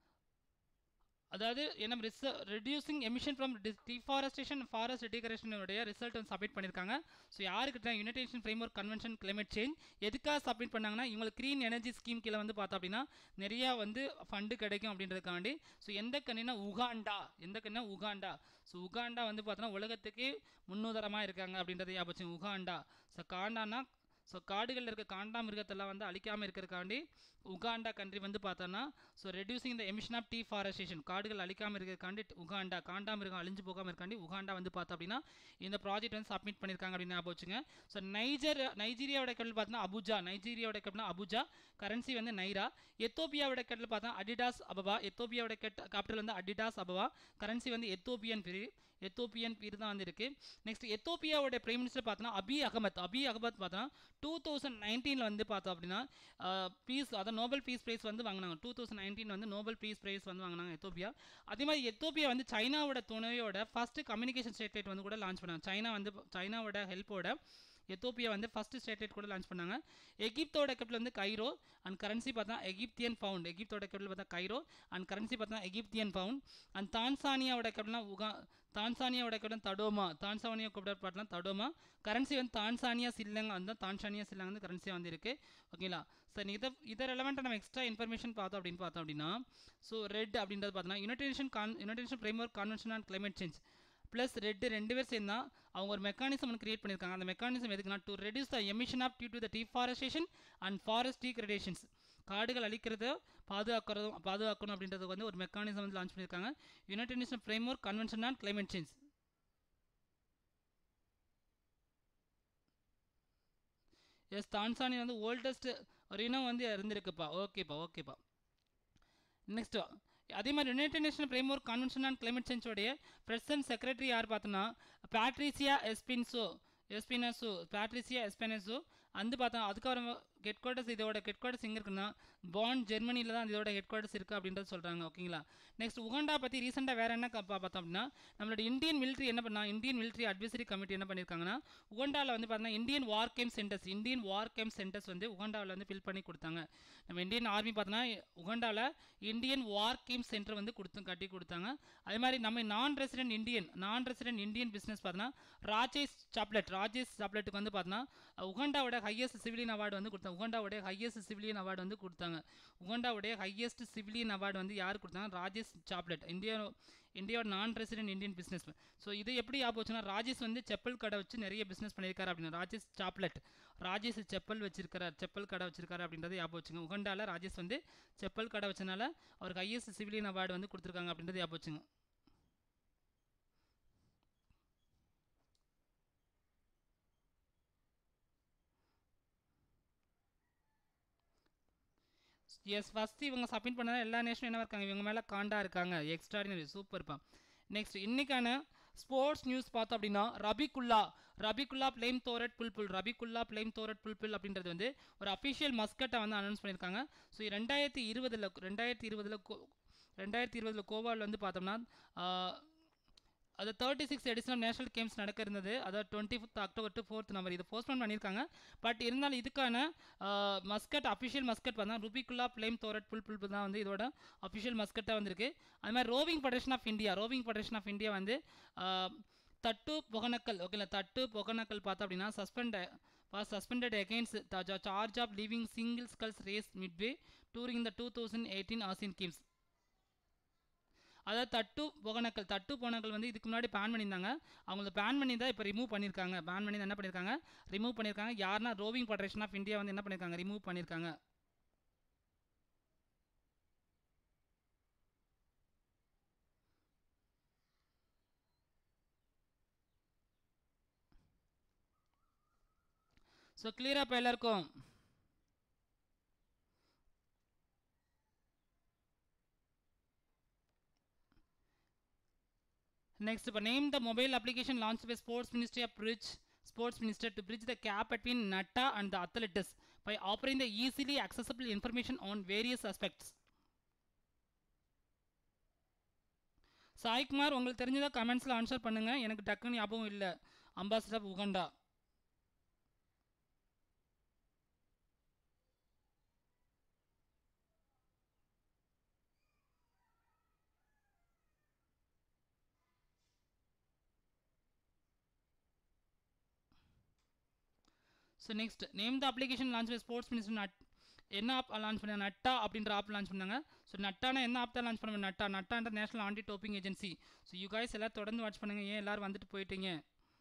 அதாவது என்ன ரிச reducing emission from deforestation forest டெடிகரேஷனுடைய ரிசல்ட் வந்து சப்மிட் பண்ணியிருக்காங்க ஸோ யாருக்கிட்ட united nation framework convention climate change எதுக்காக சப்மிட் பண்ணாங்கன்னா இவங்களுக்கு க்ரீன் எனர்ஜி ஸ்கீம் கீழே வந்து பார்த்தோம் அப்படின்னா நிறையா வந்து ஃபண்டு கிடைக்கும் அப்படின்றதுக்காண்டி ஸோ எந்த கண்ணினா உகாண்டா எந்த கண்ணினா உகாண்டா ஸோ உகாண்டா வந்து பார்த்தோன்னா உலகத்துக்கு முன்னுதாரமாக இருக்காங்க அப்படின்றத ஞாபகம் வச்சுங்க. உகாண்டா ஸோ காண்டானா ஸோ காடுகளில் இருக்க காண்டாமிருகத்தெல்லாம் வந்து அழிக்காமல் இருக்கிறதுக்காண்டி உகாண்டா கண்ட்ரி வந்து பார்த்தோன்னா so reducing the emission of deforestation காடுகள் அழிக்காமல் இருக்கிறதுக்காண்டி உகாண்டா காண்டாமிருகம் அழிஞ்சு போகாமல் இருக்காண்டி உகாண்டா வந்து பார்த்தோம் அப்படின்னா இந்த ப்ராஜெக்ட் வந்து சப்மிட் பண்ணியிருக்காங்க அப்படின்னு ஞாபகம் வச்சுங்க ஸோ நைஜர் நைஜீரியாவோட கேபிட்டல் பார்த்தீங்கன்னா அபுஜா நைஜீரியாவோட கேபிட்டல் அபுஜா கரன்சி வந்து நைரா எத்தோப்பியாவோட கேபிட்டல் பார்த்தா அடிடாஸ் அபபா எத்தோப்பியாவோட கேட் கேபிட்டல் வந்து அடிடாஸ் அபபா கரன்சி வந்து எத்தோப்பியன் பிரி எத்தோப்பியன் பேர் தான் வந்து இருக்குது நெக்ஸ்ட் எத்தோப்பியாவோட பிரைம் மினிஸ்டர் பார்த்தோன்னா அபி அகமத் அபி அகமத் பார்த்தோன்னா டூ தௌசண்ட் நைன்டீனில் வந்து பார்த்தோம் அப்படின்னா பீஸ் அதாவது நோபல் பீஸ் ப்ரைஸ் வந்து வாங்கினாங்க டூ தௌசண்ட் நைன்டீன் வந்து நோபல் பீஸ் ப்ரைஸ் வந்து வாங்கினாங்க எத்தோப்பியா அதே மாதிரி எத்தோப்பியா வந்து சைனாவோட துணையோட ஃபர்ஸ்ட் கம்யூனிகேஷன் சேட்டலைட் வந்து கூட லான்ச் பண்ணாங்க சைனா வந்து சைனாவோட ஹெல்ப்போட எத்தோப்பியா வந்து ஃபர்ஸ்ட் சேட்டலைட் கூட லான்ச் பண்ணாங்க எகிப்தோட கேபிட்டல் வந்து கைரோ அண்ட் கரன்சி பார்த்தா எகிப்தியன் பவுண்ட் எகிப்தோட கேபிட்டல் பார்த்தா கைரோ அண்ட் கரன்சி பார்த்தா எகிப்தியன் பவுண்ட் அண்ட் தான்சானியாவோட கேபிட்டல்னா உகா தான்சானியாவோட கேபிட்டல் தடோமா தான்சானியா கேபிட்டல் பார்த்தலாம் தடோமா கரன்சி வந்து தான்சானியா சில்லங்க அந்த தான்சானியா சில்லங்க வந்து கரன்சியாக வந்து இருக்கு ஓகேங்களா சார் இதை இதை ரெலவெண்ட்டாக நம்ம எக்ஸ்ட்ரா இன்ஃபர்மேஷன் பார்த்தோம் அப்படின்னு பார்த்தோம் அப்படின்னா ஸோ ரெட் அப்படின்றது பார்த்தோன்னா யுனைடெட் நேஷன் கான் united nation framework convention on climate change plus REDD ரெண்டு பேர் சேர்ந்தா அவங்க ஒரு மெக்கானிசம் ஒன்று கிரியேட் பண்ணியிருக்காங்க அந்த மெக்கானிசம் எதுக்குன்னா to reduce the emission of due to the deforestation and forest degradations காடுகள் அழிக்கிறத பாதுகாக்கிறதும் பாதுகாக்கணும் அப்படின்றதுக்கு வந்து ஒரு மெக்கானிசம் வந்து லான்ச் பண்ணியிருக்காங்க united nation framework convention on climate change yes Tanzania வந்து ஓல்டஸ்ட் ஒரு இனம் வந்து இருந்திருக்குப்பா ஓகேப்பா ஓகேப்பா நெக்ஸ்ட் அதே மாதிரி united nation framework convention on climate சேஞ்சோடைய பிரசிடன்ட் செக்ரட்டரி யார் பார்த்தோன்னா பேட்ரிசியா எஸ்பின்சோ எஸ்பினசோ பேட்ரிசியா எஸ்பினசோ வந்து பார்த்தா அதுக்கப்புறம் ஹெட் குவார்ட்டர்ஸ் இதோட ஹெட் குவார்ட்டர்ஸ் எங்கே இருக்குன்னா பாண்ட் ஜெர்மனியில் தான் இதோட ஹெட் குவார்ட்டர்ஸ் இருக்குது அப்படின்றது சொல்கிறாங்க ஓகேங்களா நெக்ஸ்ட் உகாண்டா பற்றி ரீசெண்டாக வேறு என்ன க- பா- பார்த்தோம் அப்படின்னா நம்மளோட இந்தியன் மிலிட்ரி என்ன பண்ணா இந்தியன் மிலிட்ரி அட்வைசரி கமிட்டி என்ன பண்ணியிருக்காங்கன்னா உகாண்டாவில் வந்து பார்த்தீங்கன்னா Indian war camp centers Indian war camp centers வந்து உகாண்டாவில் வந்து ஃபில் பண்ணி கொடுத்தாங்க நம்ம இந்தியன் ஆர்மி பார்த்தோன்னா உகாண்டாவில் இந்தியன் வார் கேம்ப் சென்டர் வந்து கொடுத்து கட்டி கொடுத்தாங்க அதே மாதிரி நம்ம non resident Indian non resident Indian business பார்த்தோன்னா ராஜேஷ் சாப்லெட் ராஜேஷ் சாப்லெட்டுக்கு வந்து பார்த்தோன்னா உகாண்டாவோட ஹையஸ்ட் சிவிலியன் அவார்டு வந்து கொடுத்தாங்க உகண்டாவுடைய ஹையஸ்ட் சிவிலியன் அவார்டு வந்து கொடுத்தாங்க உகண்டாவுடைய ஹையஸ்ட் சிவிலியன் அவார்டு வந்து யார் கொடுத்தாங்க ராஜேஷ் சாப்லெட் இந்தியா இந்தியாவோட நான் ரெசிடென்ட் இந்தியன் பிஸ்னஸ் ஸோ இது எப்படி ஞாபகம் வச்சுன்னா ராஜேஷ் வந்து செப்பல் கடை வச்சு நிறைய பிஸ்னஸ் பண்ணியிருக்காரு அப்படின்னு ராஜேஷ் சாப்லெட் ராஜேஷ் செப்பல் வச்சிருக்காரு செப்பல் கடை வச்சிருக்காரு அப்படின்றத ஞாபகம் வச்சுங்க உகண்டால ராஜேஷ் வந்து செப்பல் கடை வச்சனால அவருக்கு ஹையஸ்ட் சிவிலியன் அவார்டு வந்து கொடுத்துருக்காங்க அப்படின்றத ஞாபகம் வச்சுங்க எஸ் ஃபஸ்ட்டு இவங்க சப்மிட் பண்ணாத எல்லா நேஷனும் என்ன இருக்காங்க இவங்க மேலே காண்டா இருக்காங்க எக்ஸ்ட்ராடினரி சூப்பர்ப்பா நெக்ஸ்ட் இன்னைக்கான ஸ்போர்ட்ஸ் நியூஸ் பார்த்தோம் அப்படின்னா ரபிகுல்லா ரபிகுல்லா பிளேம் தோரட் புல்புல் ரபிகுல்லா பிளேம் தோரட் புல்புல் அப்படின்றது வந்து ஒரு அஃபிஷியல் மஸ்கட்டை வந்து அனௌன்ஸ் பண்ணியிருக்காங்க ஸோ ரெண்டாயிரத்தி இருபதில் ரெண்டாயிரத்தி இருபதில் ரெண்டாயிரத்தி இருபதில் கோவாவில் வந்து பார்த்தோம்னா ஆஹ், அது thirty six edition of national games நடக்க இருந்தது அதாவது twenty fifth October to fourth number இது போஸ்ட்போன் பண்ணியிருக்காங்க பட் இருந்தாலும் இதுக்கான மஸ்கட் அஃபிஷியல் மஸ்கட் பார்த்தா ருபிகுல்லா பிளேம் தோரட் புல் புல் தான் வந்து இதோட அஃபிஷியல் மஸ்கட்டாக வந்திருக்கு அது மாதிரி rowing federation of India rowing federation of India வந்து ஆஹ், தட்டு பொகனக்கல் ஓகேங்களா தட்டு பொகனக்கல் பார்த்தோம் அப்படின்னா suspend was suspended against the charge of leaving single sculls race midway during the 2018 ASEAN Games அதாவது தட்டு பொகனக்கல் தட்டு பொகனக்கல் வந்து இதுக்கு முன்னாடி பேன் பண்ணியிருந்தாங்க அவங்கள பேன் பண்ணி தான் இப்போ ரிமூவ் பண்ணியிருக்காங்க பேன் பண்ணி தான் என்ன பண்ணியிருக்காங்க ரிமூவ் பண்ணியிருக்காங்க யாருன்னா ரோவிங் ஃபெடரேஷன் ஆஃப் இந்தியா வந்து என்ன பண்ணியிருக்காங்க ரிமூவ் பண்ணியிருக்காங்க ஸோ கிளியராக இப்போ எல்லாருக்கும் Next, but name the mobile application launched by Sports Ministry of Bridge, Sports Minister to bridge the gap between NATA and the athletes by offering the easily accessible information on various aspects. Saikumar உங்களுக்கு தெரிஞ்சதா கமெண்ட்ஸில் answer பண்ணுங்க எனக்கு டக்குன்னு ஞாபகம் இல்லை ambassador Uganda so next name the application launch by sports minister நட் என்ன app launch பண்ணாங்க நட்டா அப்படின்ற ஆப் லான்ச் பண்ணாங்க ஸோ நட்டானா என்ன ஆப் தான் லான்ச் பண்ணாங்க நட்டா நட்டான்ற national anti doping agency so you guys எல்லாம் தொடர்ந்து வாட்ச் பண்ணுங்க ஏன் எல்லாரும் வந்துட்டு போயிட்டீங்க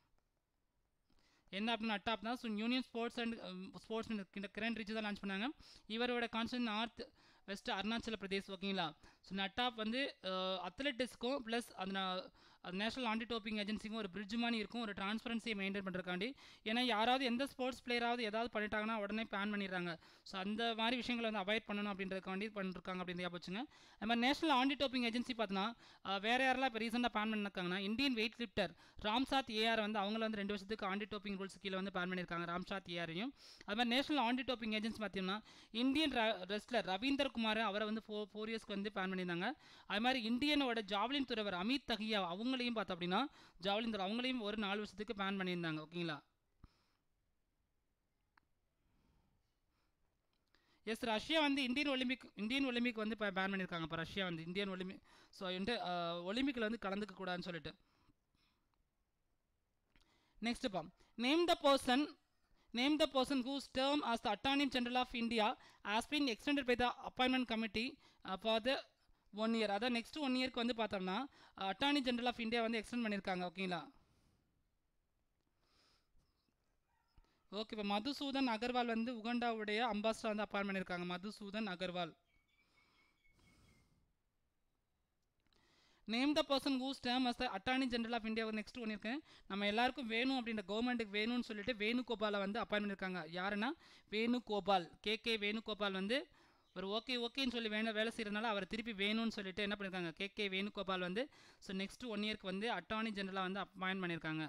என்ன அப்படின்னு நட்டா ஆப் தான் so union sports and sports இந்த கிரண் ரிச்சு தான் லான்ச் பண்ணாங்க இவரோட constant north west Arunachal Pradesh ஓகேங்களா ஸோ நட்டாப் வந்து அத்லெட்டிக்ஸ்க்கும் ப்ளஸ் அந்த நேஷனல் ஆண்டி டோப்பிங் ஏஜென்சிக்கும் ஒரு பிரிட்ஜ் மாதிரி இருக்கும் ஒரு டிரான்ஸ்பரன்சியை மெயின்டைன் பண்ணுறக்காண்டி ஏன்னா யாராவது எந்த ஸ்போர்ட்ஸ் பிளேயராவது ஏதாவது பண்ணிட்டாங்கன்னா உடனே பேன் பண்ணிடுறாங்க ஸோ அந்த மாதிரி விஷயங்களை வந்து அவாய்ட் பண்ணணும் அப்படின்றதுக்காண்டி பண்ணிருக்காங்க அப்படின்னு ஞாபகம் வச்சுங்க அது மாதிரி நேஷனல் ஆண்டி டோப்பிங் ஏஜென்சி பார்த்தோன்னா வேறு யாரெல்லாம் இப்போ ரீசெண்டாக பேன் பண்ணிருக்காங்கன்னா இந்தியன் வெயிட் லிஃப்டர் ராம்சாத் ஏஆர் வந்து அவங்கள வந்து ரெண்டு வருஷத்துக்கு ஆண்டி டோப்பிங் ரூல்ஸ் கீழே வந்து பேன் பண்ணியிருக்காங்க ராம்சாத் ஏஆரையும் அது மாதிரி நேஷனல் ஆண்டி டோப்பிங் ஏஜென்சி பார்த்தீங்கன்னா இந்தியன் ரெஸ்லர் ரவீந்தர் குமார் அவரை வந்து ஃபோர் ஃபோர் இயர்ஸ்க்கு வந்து பேன் பண்ணியிருந்தாங்க அது மாதிரி இந்தியனோட ஜாவ்லின் துறவர் அமித் தகியா அவங்களையும் பார்த்தோம் அப்படின்னா ஜாவ்லின் துறை அவங்களையும் ஒரு நாலு வருஷத்துக்கு பேன் பண்ணியிருந்தாங்க ஓகேங்களா எஸ் ரஷ்யா வந்து இந்தியன் ஒலிம்பிக் இந்தியன் ஒலிம்பிக் வந்து இப்போ பேன் பண்ணியிருக்காங்க இப்போ ரஷ்யா வந்து இந்தியன் ஒலிம்பிக் ஸோ வந்து ஒலிம்பிக்கில் வந்து கலந்துக்க கூடாதுன்னு சொல்லிட்டு நெக்ஸ்ட் பா name the person name the person whose term as the attorney general of India has been extended by the appointment committee for the one year அதான் நெக்ஸ்ட் ஒன் இயர்க்கு வந்து பார்த்தோம்னா அட்டார்னி ஜெனரல் ஆஃப் இந்தியா வந்து extend பண்ணியிருக்காங்க ஓகேங்களா okay இப்போ மதுசூதன் அகர்வால் வந்து உகண்டாவுடைய ambassador வந்து அப்பாயின் பண்ணியிருக்காங்க Madhusudan Agarwal name the person whose term as the attorney general of India next பண்ணியிருக்கேன் நம்ம எல்லாருக்கும் வேணும் அப்படின்ற கவர்மெண்ட்டுக்கு வேணும்னு சொல்லிட்டு வேணுகோபாலை வந்து அப்பாயின் பண்ணியிருக்காங்க யாருன்னா வேணுகோபால் கே கே வேணுகோபால் வந்து ஒரு ஓகே ஓகேன்னு சொல்லி வேணும் வேலை செய்கிறதுனால அவரை திருப்பி வேணும்னு சொல்லிட்டு என்ன பண்ணியிருக்காங்க கே கே வேணுகோபால் வந்து ஸோ நெக்ஸ்ட் ஒன் இயர்க்கு வந்து அட்டார்னி ஜெனரலாக வந்து அப்பாயின் பண்ணியிருக்காங்க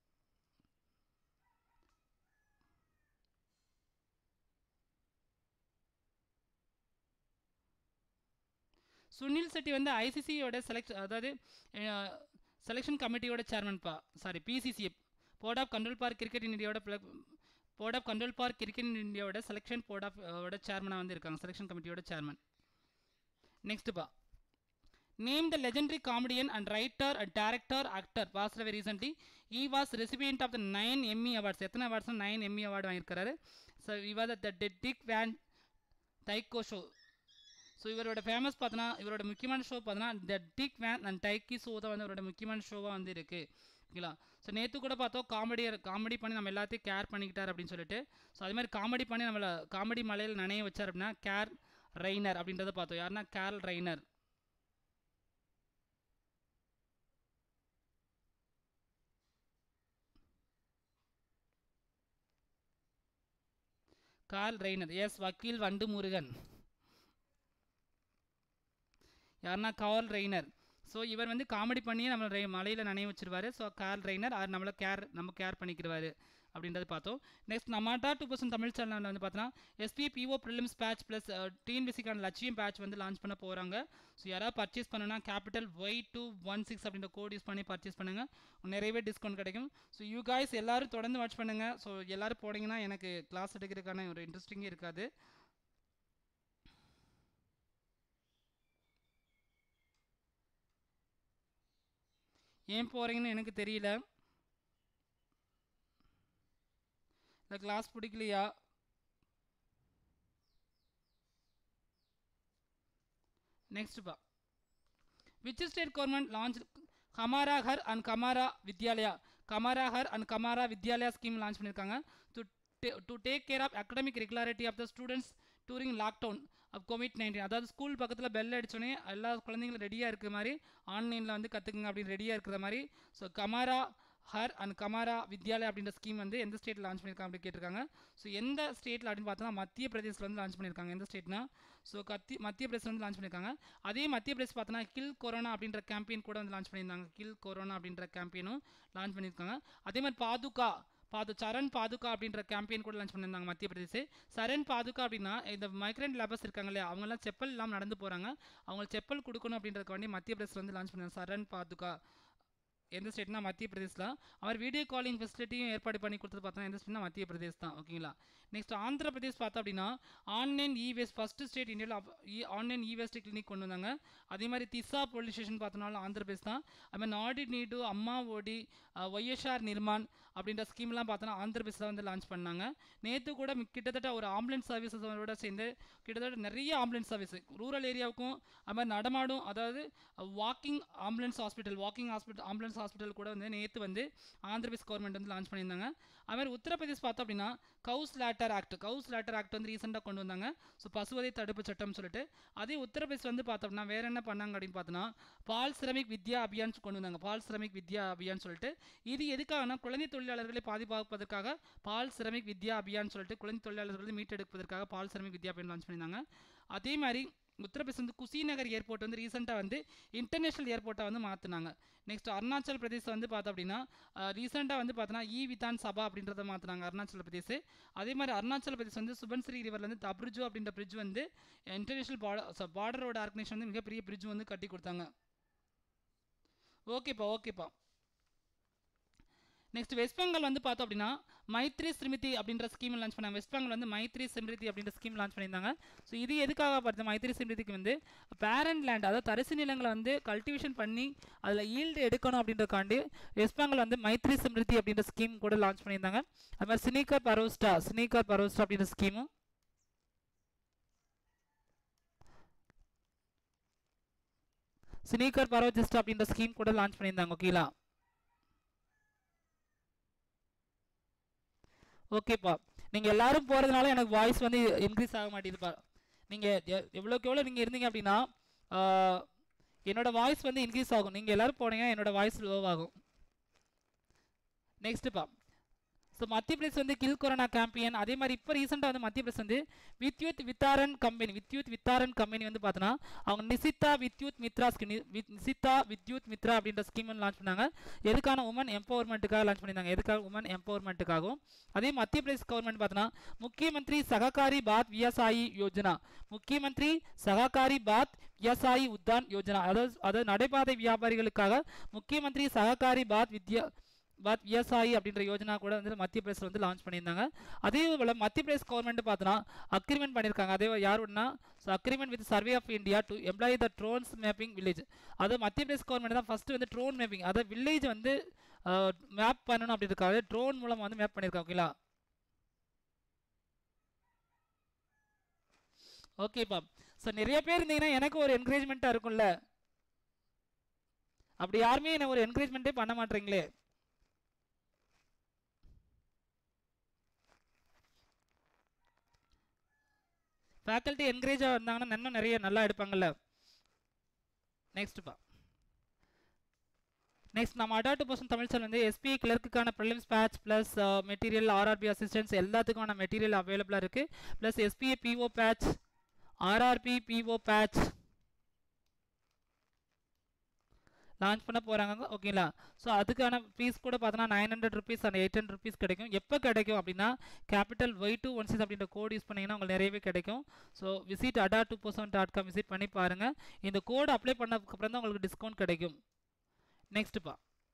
சுனில் செட்டி வந்து ஐசிசியோட செலக்ட் அதாவது செலெக்ஷன் கமிட்டியோட சேர்மன்ப்பா sorry BCC board of control for cricket in இந்தியாவோட board of control for cricket in இந்தியாவோட செலெக்ஷன் போர்ட் ஆஃப் ஓட சேர்மனாக வந்து இருக்காங்க செலெக்ஷன் கமிட்டியோட சேர்மன் நெக்ஸ்ட்ப்பா name the legendary comedian and writer and director actor passed away recently he was recipient of the nine Emmy awards எத்தனை awards nine Emmy award வாங்கியிருக்காரு so இவர் the Dick Van Dyke show so இவரோட famous பார்த்தோன்னா இவரோட முக்கியமான show பார்த்தோன்னா the Dick Van and Dyke show தான் வந்து இவரோட முக்கியமான ஷோவாக வந்து இருக்குது ஓகேங்களா ஸோ நேற்று கூட பார்த்தோம் காமெடி காமெடி பண்ணி நம்ம எல்லாத்தையும் கேர் பண்ணிக்கிட்டார் அப்படின்னு சொல்லிட்டு ஸோ அதே மாதிரி காமெடி பண்ணி நம்மளை காமெடி மலையில் நனைய வச்சார் அப்படின்னா கேர் ரெய்னர் அப்படின்றத பார்த்தோம் யாருன்னா கேரல் ரெய்னர் கால் ரெய்னர் எஸ் வக்கீல் வண்டு முருகன் யாருன்னா கால் ரெய்னர் ஸோ இவர் வந்து காமெடி பண்ணியே நம்மளை ரெய் மலையில் நனைய வச்சிருவாரு ஸோ கால் ரெய்னர் அவர் நம்மளை கேர் நம்ம கேர் பண்ணிக்கிறவாரு அப்படின்றது பார்த்தோம் நெக்ஸ்ட் நம்மாட்டா டூ பர்சன்ட் தமிழ் சேனலில் வந்து பார்த்தோன்னா SBI PO prelims batch plus டிஎன்பிசிக்கான லட்சியம் பேட்ச் வந்து லான்ச் பண்ண போகிறாங்க ஸோ யாராவது பர்ச்சேஸ் பண்ணனா capital Y two one six அப்படின்ற கோட் யூஸ் பண்ணி பர்ச்சேஸ் பண்ணுங்கள் நிறையவே டிஸ்கவுண்ட் கிடைக்கும் ஸோ யூ காய்ஸ் எல்லாரும் தொடர்ந்து வாட்ச் பண்ணுங்கள் ஸோ எல்லாரும் போனீங்கன்னா எனக்கு கிளாஸ் எடுக்கிறதுக்கான ஒரு இன்ட்ரெஸ்டிங்கே இருக்காது ஏன் போகிறீங்கன்னு எனக்கு தெரியல இந்த கிளாஸ் பிடிக்கலையா நெக்ஸ்ட் பா which state government launch Hamara Ghar and Hamara Vidyalaya Hamara Ghar and Hamara Vidyalaya scheme launch பண்ணியிருக்காங்க to to take care of academic regularity of the students during lockdown of covid nineteen அதாவது ஸ்கூல் பக்கத்தில் பெல் அடிச்சோடனே எல்லா குழந்தைங்களும் ரெடியாக இருக்கிற மாதிரி ஆன்லைனில் வந்து கற்றுக்குங்க அப்படின்னு ரெடியாக இருக்கிற மாதிரி ஸோ கமாரா ஹர் அண்ட் கமாரா வித்யாலயா அப்படின்ற ஸ்கீம் வந்து எந்த ஸ்டேட்டில் லான்ச் பண்ணியிருக்காங்க அப்படின்னு கேட்டிருக்காங்க ஸோ எந்த ஸ்டேட்டில் அப்படின்னு பார்த்தோன்னா மத்திய பிரதேசில் வந்து லான்ச் பண்ணியிருக்காங்க எந்த ஸ்டேட்னா ஸோ கத்தி மத்திய பிரதேசம் வந்து லான்ச் பண்ணியிருக்காங்க அதே மத்திய பிரதேஷ் பார்த்தோன்னா கில் கொரோனா அப்படின்ற கேம்பெயின் கூட வந்து லான்ச் பண்ணியிருந்தாங்க கில் கொரோனா அப்படின்ற கேம்பெயினும் லான்ச் பண்ணியிருக்காங்க அதே மாதிரி பாதுகா பாது சரண் பாதுகா அப்படின்ற கேம்பெயின் கூட லான்ச் பண்ணியிருந்தாங்க மத்திய பிரதேஷ் சரண் பாதுகா அப்படின்னா இந்த மைக்ரண்ட் லேபர்ஸ் இருக்காங்க இல்லையா அவங்கெல்லாம் செப்பல் இல்லாமல் நடந்து போகிறாங்க அவங்களுக்கு செப்பல் கொடுக்கணும் அப்படின்றதுக்காண்டி மத்திய பிரதேசில் வந்து லான்ச் பண்ணாங்க சரண் பாதுகா எந்த ஸ்டேட்னா மத்திய பிரதேஷ் தான் அவர் வீடியோ காலிங் ஃபெசிலிட்டியும் ஏற்பாடு பண்ணி கொடுத்தது பார்த்தோன்னா எந்த ஸ்டேட்னா மத்திய பிரதேஷ் தான் ஓகேங்களா நெக்ஸ்ட் ஆந்திர பிரதேஷ் பார்த்தோம் அப்படின்னா online e waste first state இந்தியாவில் ஆன்லைன் இ வேஸ்ட் கிளினிக் கொண்டு வந்தாங்க அதே மாதிரி திசா போலீஸ் ஸ்டேஷன் பார்த்தோம்னாலும் ஆந்திர பிரதேஷ் தான் அது மாதிரி நாடி நீடு அம்மா ஓடி ஒய்எஸ்ஆர் நிர்மான் அப்படின்ற ஸ்கீம்லாம் பார்த்தோன்னா ஆந்திர பிரதேஷில் வந்து லான்ச் பண்ணாங்க நேற்று கூட மி- கிட்டத்தட்ட ஒரு ஆம்புலன்ஸ் சர்வீசஸோட சேர்ந்து கிட்டத்தட்ட நிறைய ஆம்புலன்ஸ் சர்வீஸ் ரூரல் ஏரியாவுக்கும் அது மாதிரி நடமாடும் அதாவது walking ambulance hospital walking hospital ambulance hospital கூட வந்து நேற்று வந்து ஆந்திர பிரதேஷ் கவர்மெண்ட் வந்து லான்ச் பண்ணியிருந்தாங்க அது மாதிரி உத்தரப்பிரதேஷ் பார்த்தோம் அப்படின்னா cow slaughter act cow slaughter act வந்து ரீசெண்டாக கொண்டு வந்தாங்க ஸோ பசுவதை தடுப்பு சட்டம்னு சொல்லிட்டு அதே உத்தரப்பிரதேஷ் வந்து பார்த்தோம்னா வேற என்ன பண்ணாங்க அப்படின்னு பார்த்தோன்னா பால் சிரமிக் வித்யா அபியான் கொண்டு வந்தாங்க பால் சிரமிக் வித்யா அபியான் சொல்லிட்டு இது எதுக்காகனா குழந்தை தொழிலாளர்களை பாதுகாப்பதற்காக பால் சிரமிக் வித்யா அபியான் சொல்லிட்டு குழந்தை தொழிலாளர்களை மீட்டெடுப்பதற்காக பால் சிரமிக் வித்யா அபியான் லான்ச் பண்ணியிருந்தாங்க அதே மாதிரி உத்தரப்பிரதேஷ் வந்து குசிநகர் ஏர்போர்ட் வந்து ரீசெண்டாக வந்து இன்டர்நேஷனல் ஏர்போர்ட்டாக வந்து மாற்றினாங்க நெக்ஸ்ட் அருணாச்சல் பிரதேஷ் வந்து பார்த்தோம் அப்படின்னா ரீசெண்டாக வந்து பார்த்தோன்னா இ விதான் சபா அப்படின்றத மாற்றினாங்க அருணாச்சல் பிரதேஷ் அதே மாதிரி அருணாச்சல் பிரதேஷ் வந்து சுபன்ஸ்ரீ ரிவர்லேருந்து தப்ருஜு அப்படின்ற பிரிட்ஜ் வந்து இன்டர்நேஷனல் பார்டர் பார்டரோட ஆர்கனைசேஷன் வந்து மிகப்பெரிய பிரிட்ஜ் வந்து கட்டி கொடுத்தாங்க ஓகேப்பா ஓகேப்பா நெக்ஸ்ட் வெஸ்ட் பெங்கால் வந்து பார்த்தோம் அப்படின்னா மைத்ரி ஸ்மிருதி அப்படின்ற ஸ்கீம் லான்ச் பண்ணாங்க வெஸ்ட் பெங்கால் வந்து மைத்ரி ஸ்மிருதி அப்படின்ற ஸ்கீம் லான்ச் பண்ணியிருந்தாங்க ஸோ இது எதுக்காக பார்த்து மைத்ரி ஸ்மிருதிக்கு வந்து பேரண்ட் லேண்ட் அதாவது தரிசு நிலங்களை வந்து கல்டிவேஷன் பண்ணி அதில் ஈல்டு எடுக்கணும் அப்படின்றக்காண்டி வெஸ்ட் பெங்கால் வந்து மைத்ரி ஸ்மிருதி அப்படின்ற ஸ்கீம் கூட லான்ச் பண்ணியிருந்தாங்க அது மாதிரி சினிகர் பரோஸ்டா சினிகர் பரோஸ்டா அப்படின்ற ஸ்கீமும் சினிகர் பரோஜிஸ்டா அப்படின்ற ஸ்கீம் கூட லான்ச் பண்ணியிருந்தாங்க ஓகேலா ஓகேப்பா நீங்கள் எல்லாரும் போகிறதுனால எனக்கு வாய்ஸ் வந்து இன்க்ரீஸ் ஆக மாட்டேங்குதுப்பா நீங்கள் எவ்வளோக்கு எவ்வளோ நீங்கள் இருந்தீங்க அப்படின்னா ஆஹ், என்னோட வாய்ஸ் வந்து இன்க்ரீஸ் ஆகும் நீங்கள் எல்லாரும் போனீங்கன்னா என்னோட வாய்ஸ் லோவாகும் நெக்ஸ்ட்டுப்பா ஸோ மத்திய பிரதேஷ் வந்து கில் கொரோனா கேம்பியன் அதே மாதிரி இப்போ ரீசெண்டாக வந்து மத்திய பிரதேஷ் வந்து வித்யுத் வித்தாரன் கம்பெனி வித்யுத் வித்தாரன் கம்பெனி வந்து பார்த்தோன்னா அவங்க நிசிதா வித்யுத் மித்ரா ஸ்கீம் நிசிதா வித்யுத் மித்ரா அப்படின்ற ஸ்கீம் வந்து லான்ச் பண்ணாங்க எதுக்கான உமன் எம்பவர்மெண்ட்டுக்காக லான்ச் பண்ணியிருந்தாங்க எதுக்காக உமன் எம்பவர்மெண்ட்டுக்காகவும் அதே மத்திய பிரதேஷ் கவர்மெண்ட் பார்த்தோன்னா முக்கியமந்திரி சககாரி பாத் விவசாயி யோஜனா முக்கியமந்திரி சககாரி பாத் விவசாயி உத்தான் யோஜனா அதாவது அதாவது நடைபாதை வியாபாரிகளுக்காக முக்கியமந்திரி சககாரி பாத் வித்யா பாத் விவசாயி அப்படின்ற யோஜனா கூட வந்து மத்திய பிரதேசில் வந்து லான்ச் பண்ணியிருந்தாங்க அதே போல் மத்திய பிரதேஷ் கவர்மெண்ட் பார்த்தோன்னா அக்ரிமெண்ட் பண்ணியிருக்காங்க அதே யாருன்னா so agreement with survey of India to employ the drones mapping village அது மத்திய பிரதேஷ் கவர்மெண்ட் தான் ஃபஸ்ட்டு வந்து ட்ரோன் மேப்பிங் அதாவது வில்லேஜ் வந்து மேப் பண்ணணும் அப்படின்றதுக்காக ட்ரோன் மூலம் வந்து மேப் பண்ணியிருக்காங்க ஓகேங்களா ஓகேப்பா ஸோ நிறைய பேர் இருந்தீங்கன்னா எனக்கு ஒரு என்கரேஜ்மெண்ட்டாக இருக்கும்ல அப்படி யாருமே என்ன ஒரு என்கரேஜ்மெண்ட்டே பண்ண மாட்டீங்களே ஃபேக்கல்ட்டி என்கரேஜாக இருந்தாங்கன்னா இன்னும் நிறைய நல்லா எடுப்பாங்கல்ல நெக்ஸ்ட்ப்பா நெக்ஸ்ட் நம்ம அடாட்டு பர்சன் தமிழ் சார் வந்து எஸ்பி கிளர்க்குக்கான prelims batch plus material RRB assistance எல்லாத்துக்கான மெட்டீரியல் அவைலபிளாக இருக்குது plus SBI PO batch RRB PO batch launch பண்ண போகிறாங்க ஓகேங்களா ஸோ அதுக்கான ஃபீஸ் கூட பார்த்தோன்னா nine hundred rupees and eight hundred rupees கிடைக்கும் எப்போ கிடைக்கும் அப்படின்னா capital Y two one six அப்படின்ற கோட் யூஸ் பண்ணிங்கன்னா உங்களுக்கு நிறையவே கிடைக்கும் so visit Adda two percent dot com visit பண்ணி பாருங்கள் இந்த கோட் அப்ளை பண்ணதுக்கப்புறம் தான் உங்களுக்கு டிஸ்கவுண்ட் கிடைக்கும் நெக்ஸ்ட்ப்பா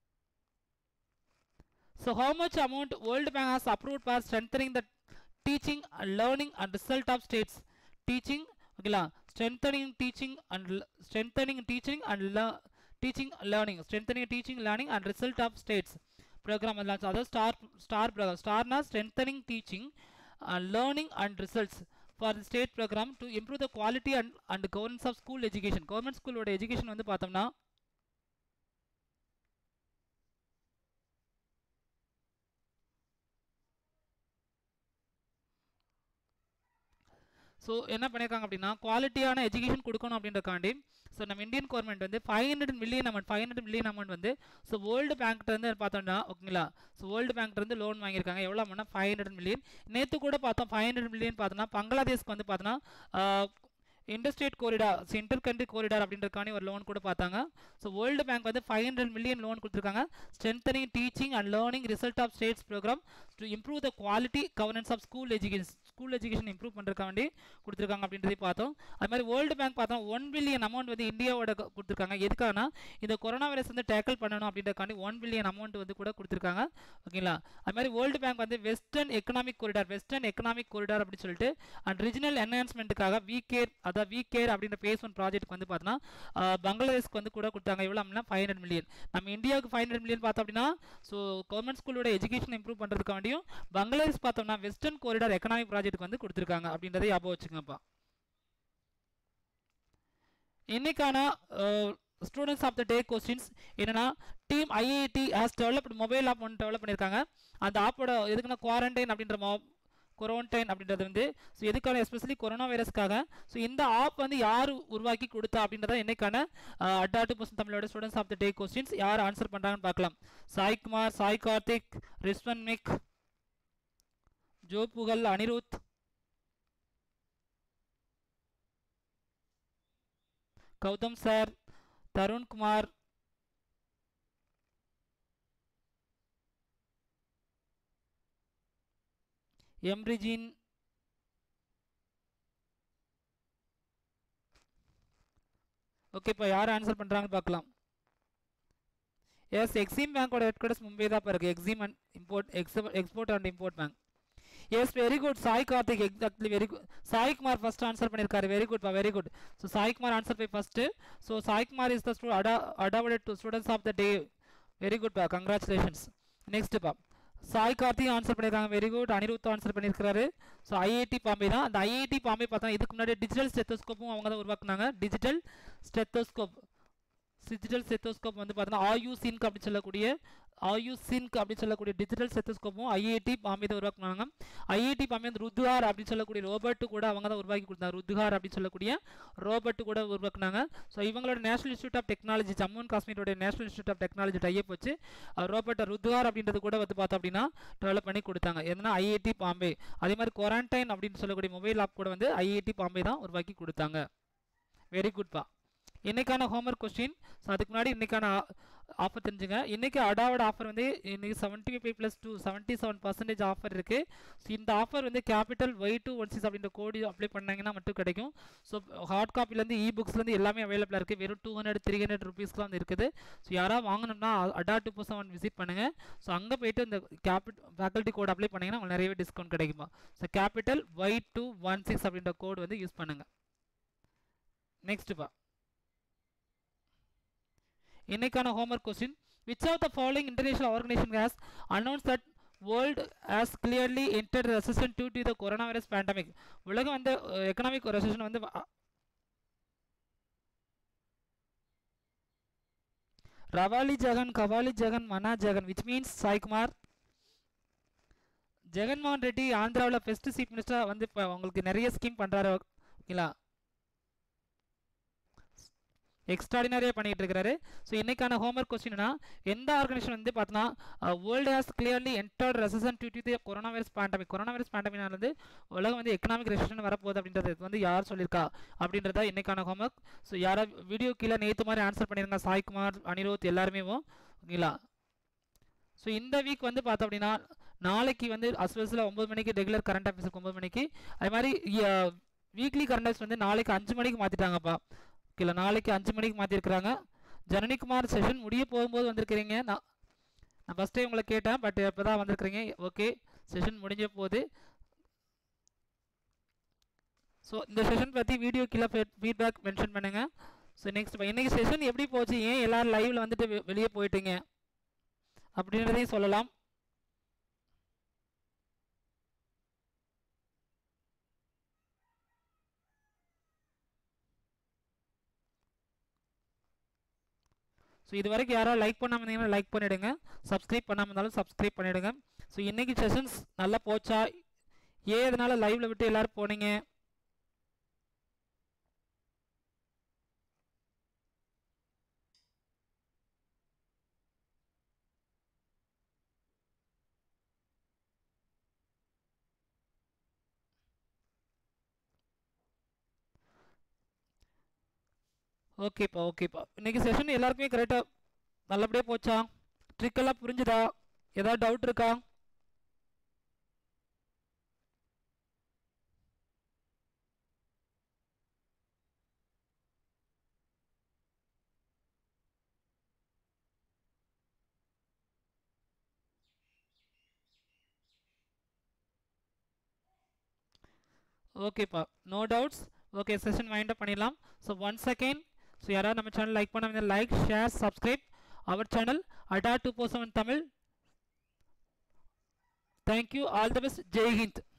so how much amount world bank has approved for strengthening the teaching and learning and result of states teaching ஓகேங்களா strengthening teaching and strengthening teaching and teaching learning strengthening teaching learning and result of states program launch அதாவது star star program ஸ்டார்னா strengthening teaching learning and results for the state program to improve the quality and and governance of school education government ஸ்கூலோட education வந்து பார்த்தோம்னா so என்ன பண்ணியிருக்காங்க அப்படின்னா குவாலிட்டியான education கொடுக்கணும் அப்படின்றக்காண்டி ஸோ நம்ம இந்தியன் கவர்மெண்ட் வந்து five hundred million amount five hundred million amount வந்து ஸோ வேர்ல்டு பேங்க்ட்ட வந்து பார்த்தோம்னா ஓகேங்களா ஸோ வேர்ல்டு பேங்க்ட்ட வந்து லோன் வாங்கியிருக்காங்க எவ்வளோ அமௌண்ட்னா ஃபைவ் ஹண்ட்ரட் மில்லியன் நேற்று கூட பார்த்தோம் ஃபைவ் ஹண்ட்ரட் மில்லியன் பார்த்தோம்னா பங்களாதேஷ்க்கு வந்து பார்த்தோன்னா interstate corridor inter country corridor அப்படின்றக்காண்டி ஒரு லோன் கூட பார்த்தாங்க ஸோ வேர்ல்டு பேங்க் வந்து ஃபைவ் ஹண்ட்ரட் மில்லியன் லோன் கொடுத்துருக்காங்க strengthening teaching and learning result of states program to improve the quality governance of school education school education improve பண்ணுறக்காண்டி கொடுத்துருக்காங்க அப்படின்றதை பார்த்தோம் அது மாதிரி வேர்ல்டு பேங்க் பார்த்தோம் ஒன் பில்லியன் அமௌண்ட் வந்து இந்தியாவோட கொடுத்துருக்காங்க எதுக்காகனா இந்த கொரோனா வைரஸ் வந்து டேக்கிள் பண்ணணும் அப்படின்றக்காண்டி ஒன் பில்லியன் அமௌண்ட் வந்து கூட கொடுத்துருக்காங்க ஓகேங்களா அது மாதிரி வேர்ல்டு பேங்க் வந்து western economic corridor western economic corridor அப்படின்னு சொல்லிட்டு அண்ட் ரீஜனல் என்ஹான்ஸ்மெண்ட்டுக்காக வி கேர் அதாவது வி கேர் அப்படின்ற பேஸ் ஒன் ப்ராஜெக்ட் வந்து பார்த்தோன்னா பங்களாதேஷ்க்கு வந்து கூட கொடுத்தாங்க எவ்வளோ அப்படின்னா ஃபைவ் ஹண்ட்ரட் மில்லியன் நம்ம இந்தியாவுக்கு ஃபைவ் ஹண்ட்ரட் மில்லியன் பார்த்தோம் அப்படின்னா ஸோ கவர்மெண்ட் ஸ்கூலோட எஜுகேஷன் இம்ப்ரூவ் பண்ணுறதுக்காண்டியும் பங்களாதேஷ் பார்த்தோம்னா வெஸ்டர்ன் கோரிடார் எக்கனாமிக் ப்ராஜெக்ட் வந்து கொடுத்துருக்காங்க அப்படின்றத ஞாபகம் வச்சுக்கோங்கப்பா இன்னைக்கான students of the day questions என்னன்னா team IIT has developed mobile app ஒன்று டெவலப் பண்ணியிருக்காங்க அந்த ஆப்போட எதுக்குன்னா குவாரண்டைன் அப்படின்ற மொ கொரோன்டைன் அப்படின்றது வந்து ஸோ எதுக்கான எஸ்பெஷலி கொரோனா வைரஸ்க்காக ஸோ இந்த ஆப் வந்து யார் உருவாக்கி கொடுத்தா அப்படின்றத என்னைக்கான அட்டா டூ பர்சன்ட் தமிழோட students of the day questions யார் ஆன்சர் பண்ணுறாங்கன்னு பார்க்கலாம் சாய்குமார் சாய் கார்த்திக் ரிஸ்வன் மிக் ஜோ புகழ் அனிருத் கௌதம் சார் தருண்குமார் எம்ரிஜின் ஓகே இப்போ யார் ஆன்சர் பண்ணுறாங்கன்னு பார்க்கலாம் எஸ் எக்ஸிம் பேங்கோட ஹெட் குவார்டர்ஸ் மும்பை தான் இருக்கு EXIM and import export and import bank yes very good Sai Karthik exactly very good Sai Kumar first answer பண்ணியிருக்காரு வெரி குட் பா very good so Sai Kumar answer by first so Sai Kumar is the ஸ்டூ அடா அடாவடட் to students of the day very good பா congratulations next பா Sai Karthik answer பண்ணியிருக்காங்க very good Anirudh answer பண்ணியிருக்காரு so IIT Bombay தான் அந்த ஐஐடி பாம்பே பார்த்தா இதுக்கு முன்னாடி டிஜிட்டல் ஸ்டெத்தோஸ்கோப்பும் அவங்க தான் உருவாக்குனாங்க டிஜிட்டல் ஸ்டெத்தோஸ்கோப் டிஜிட்டல் ஸ்டெத்தோஸ்கோப் வந்து பார்த்தீங்கன்னா ஆயு சின்க் அப்படின்னு சொல்லக்கூடிய ஆயு சின்க் அப்படின்னு சொல்லக்கூடிய டிஜிட்டல் ஸ்டெத்தோஸ்கோப்பும் ஐஐடி பாம்பே தான் உருவாக்குனாங்க ஐஐடி பாம்பே வந்து ருத்கார் அப்படின்னு சொல்லக்கூடிய ரோபோட்டு கூட அவங்க தான் உருவாக்கி கொடுத்தாங்க ருத்கார் அப்படின்னு சொல்லக்கூடிய ரோபோட்டு கூட உருவாக்குனாங்க ஸோ இவங்களோட national institute of technology Jammu and காஷ்மீரோட national institute of technology type வச்சு ரோபோட்டை ருத்கார் அப்படின்றது கூட வந்து பார்த்தோம் அப்படின்னா டெவலப் பண்ணி கொடுத்தாங்க எதுனா ஐஐடி பாம்பே அதே மாதிரி குவாரண்டைன் அப்படின்னு சொல்லக்கூடிய மொபைல் ஆப் கூட வந்து ஐஐடி பாம்பே தான் உருவாக்கி கொடுத்தாங்க வெரி குட்பா இன்னைக்கான ஹோம்ஒர்க் கொஸ்டின் ஸோ அதுக்கு முன்னாடி இன்னைக்கான ஆஃபர் தெரிஞ்சுங்க இன்னைக்கு அடாவோட ஆஃபர் வந்து இன்னைக்கு seventy five plus two seventy seven percentage offer இருக்கு ஸோ இந்த ஆஃபர் வந்து capital Y two one six அப்படின்ற கோடி அப்ளை பண்ணாங்கன்னா மட்டும் கிடைக்கும் ஸோ ஹார்ட் காப்பிலேருந்து இ புக்ஸ்லேருந்து எல்லாமே அவைலபிளாக இருக்குது வெறும் டூ ஹண்ட்ரட் த்ரீ ஹண்ட்ரட் ருபீஸ்லாம் வந்து இருக்குது ஸோ யாராவது வாங்கணும்னா Adda two percent one visit பண்ணுங்கள் ஸோ அங்கே போயிட்டு இந்த கேபிட் ஃபேக்கல்ட்டி கோட் அப்ளை பண்ணிங்கன்னா உங்களுக்கு நிறையவே டிஸ்கவுண்ட் கிடைக்குமா so capital Y two one six அப்படின்ற கோட் வந்து யூஸ் பண்ணுங்கள் நெக்ஸ்ட்டுப்பா இன்னைக்கான homework question which of the following international organisation has announce that world has clearly enter recession due to the corona virus pandemic உலகம் வந்து economic recession வந்து அ- ரவாலி ஜெகன் கவாலி ஜெகன் மனா ஜெகன் விச் மீன்ஸ் சாய்குமார் ஜெகன்மோகன் ரெட்டி ஆந்திராவில் ஃபர்ஸ்ட் சீஃப் மினிஸ்டராக வந்து இப்போ உங்களுக்கு நிறைய ஸ்கீம் பண்ணுறாரு ஓகேங்களா எக்ஸ்ட்ராடினரியாக பண்ணிட்டு இருக்காரு ஸோ இன்னைக்கான ஹோம்ஒர்க் கொஸ்டின்னா எந்த ஆர்கனைசேஷன் வந்து பார்த்தோன்னா world has clearly entered recession due to the corona virus pandemic corona virus பேண்டமிக்னால வந்து உலகம் வந்து எக்கனாமிக் ரெசன் வரப்போகுது அப்படின்றது வந்து யார் சொல்லியிருக்கா அப்படின்றத இன்னைக்கான ஹோம்ஒர்க் ஸோ யாரா வீடியோ கீழே நேற்று மாதிரி ஆன்சர் பண்ணிருங்க சாய்குமார் அனிருத் எல்லாருமே ஓகேங்களா ஸோ இந்த வீக் வந்து பார்த்தோம் அப்படின்னா நாளைக்கு வந்து அஸ்வஸில் ஒம்பது மணிக்கு ரெகுலர் கரண்ட் அஃபேர்ஸுக்கு ஒம்பது மணிக்கு அது மாதிரி வீக்லி கரண்ட் அஃபேர்ஸ் வந்து நாளைக்கு அஞ்சு மணிக்கு மாற்றிட்டாங்கப்பா ஓகேல நாளைக்கு அஞ்சு மணிக்கு மாற்றிருக்கிறாங்க ஜனனிகுமார் செஷன் முடிய போகும்போது வந்திருக்கிறீங்க நான் நான் ஃபஸ்ட்டே உங்களை கேட்டேன் பட் இப்போ தான் வந்திருக்கிறீங்க ஓகே செஷன் முடிஞ்ச போகுது ஸோ இந்த செஷன் பற்றி வீடியோ கீழே ஃபீட்பேக் மென்ஷன் பண்ணுங்கள் ஸோ நெக்ஸ்ட் இன்னைக்கு செஷன் எப்படி போச்சு ஏன் எல்லாரும் லைவில் வந்துட்டு வெ- வெளியே போயிட்டீங்க அப்படின்றதையும் சொல்லலாம் ஸோ இது வரைக்கும் யாராவது லைக் பண்ணாமல் இருந்தீங்கன்னா லைக் பண்ணிவிடுங்க சப்ஸ்கிரைப் பண்ணாமல் இருந்தாலும் சப்ஸ்கிரைப் பண்ணிவிடுங்க ஸோ இன்றைக்கி செஷன்ஸ் நல்லா போச்சா ஏன் இதனால் லைவில் விட்டு எல்லோரும் போனீங்க ஓகேப்பா ஓகேப்பா இன்னைக்கு செஷன் எல்லாருக்குமே கரெக்டாக நல்லபடியாக போச்சா ட்ரிக் எல்லாம் புரிஞ்சுதா ஏதாவது டவுட் இருக்கா ஓகேப்பா no doubts okay session mind up பண்ணிடலாம் ஸோ ஒன் செகண்ட் ஸோ யாராவது நம்ம சேனல் லைக் பண்ண like share subscribe our channel Adda two four seven Tamil thank you all the best Jai Hind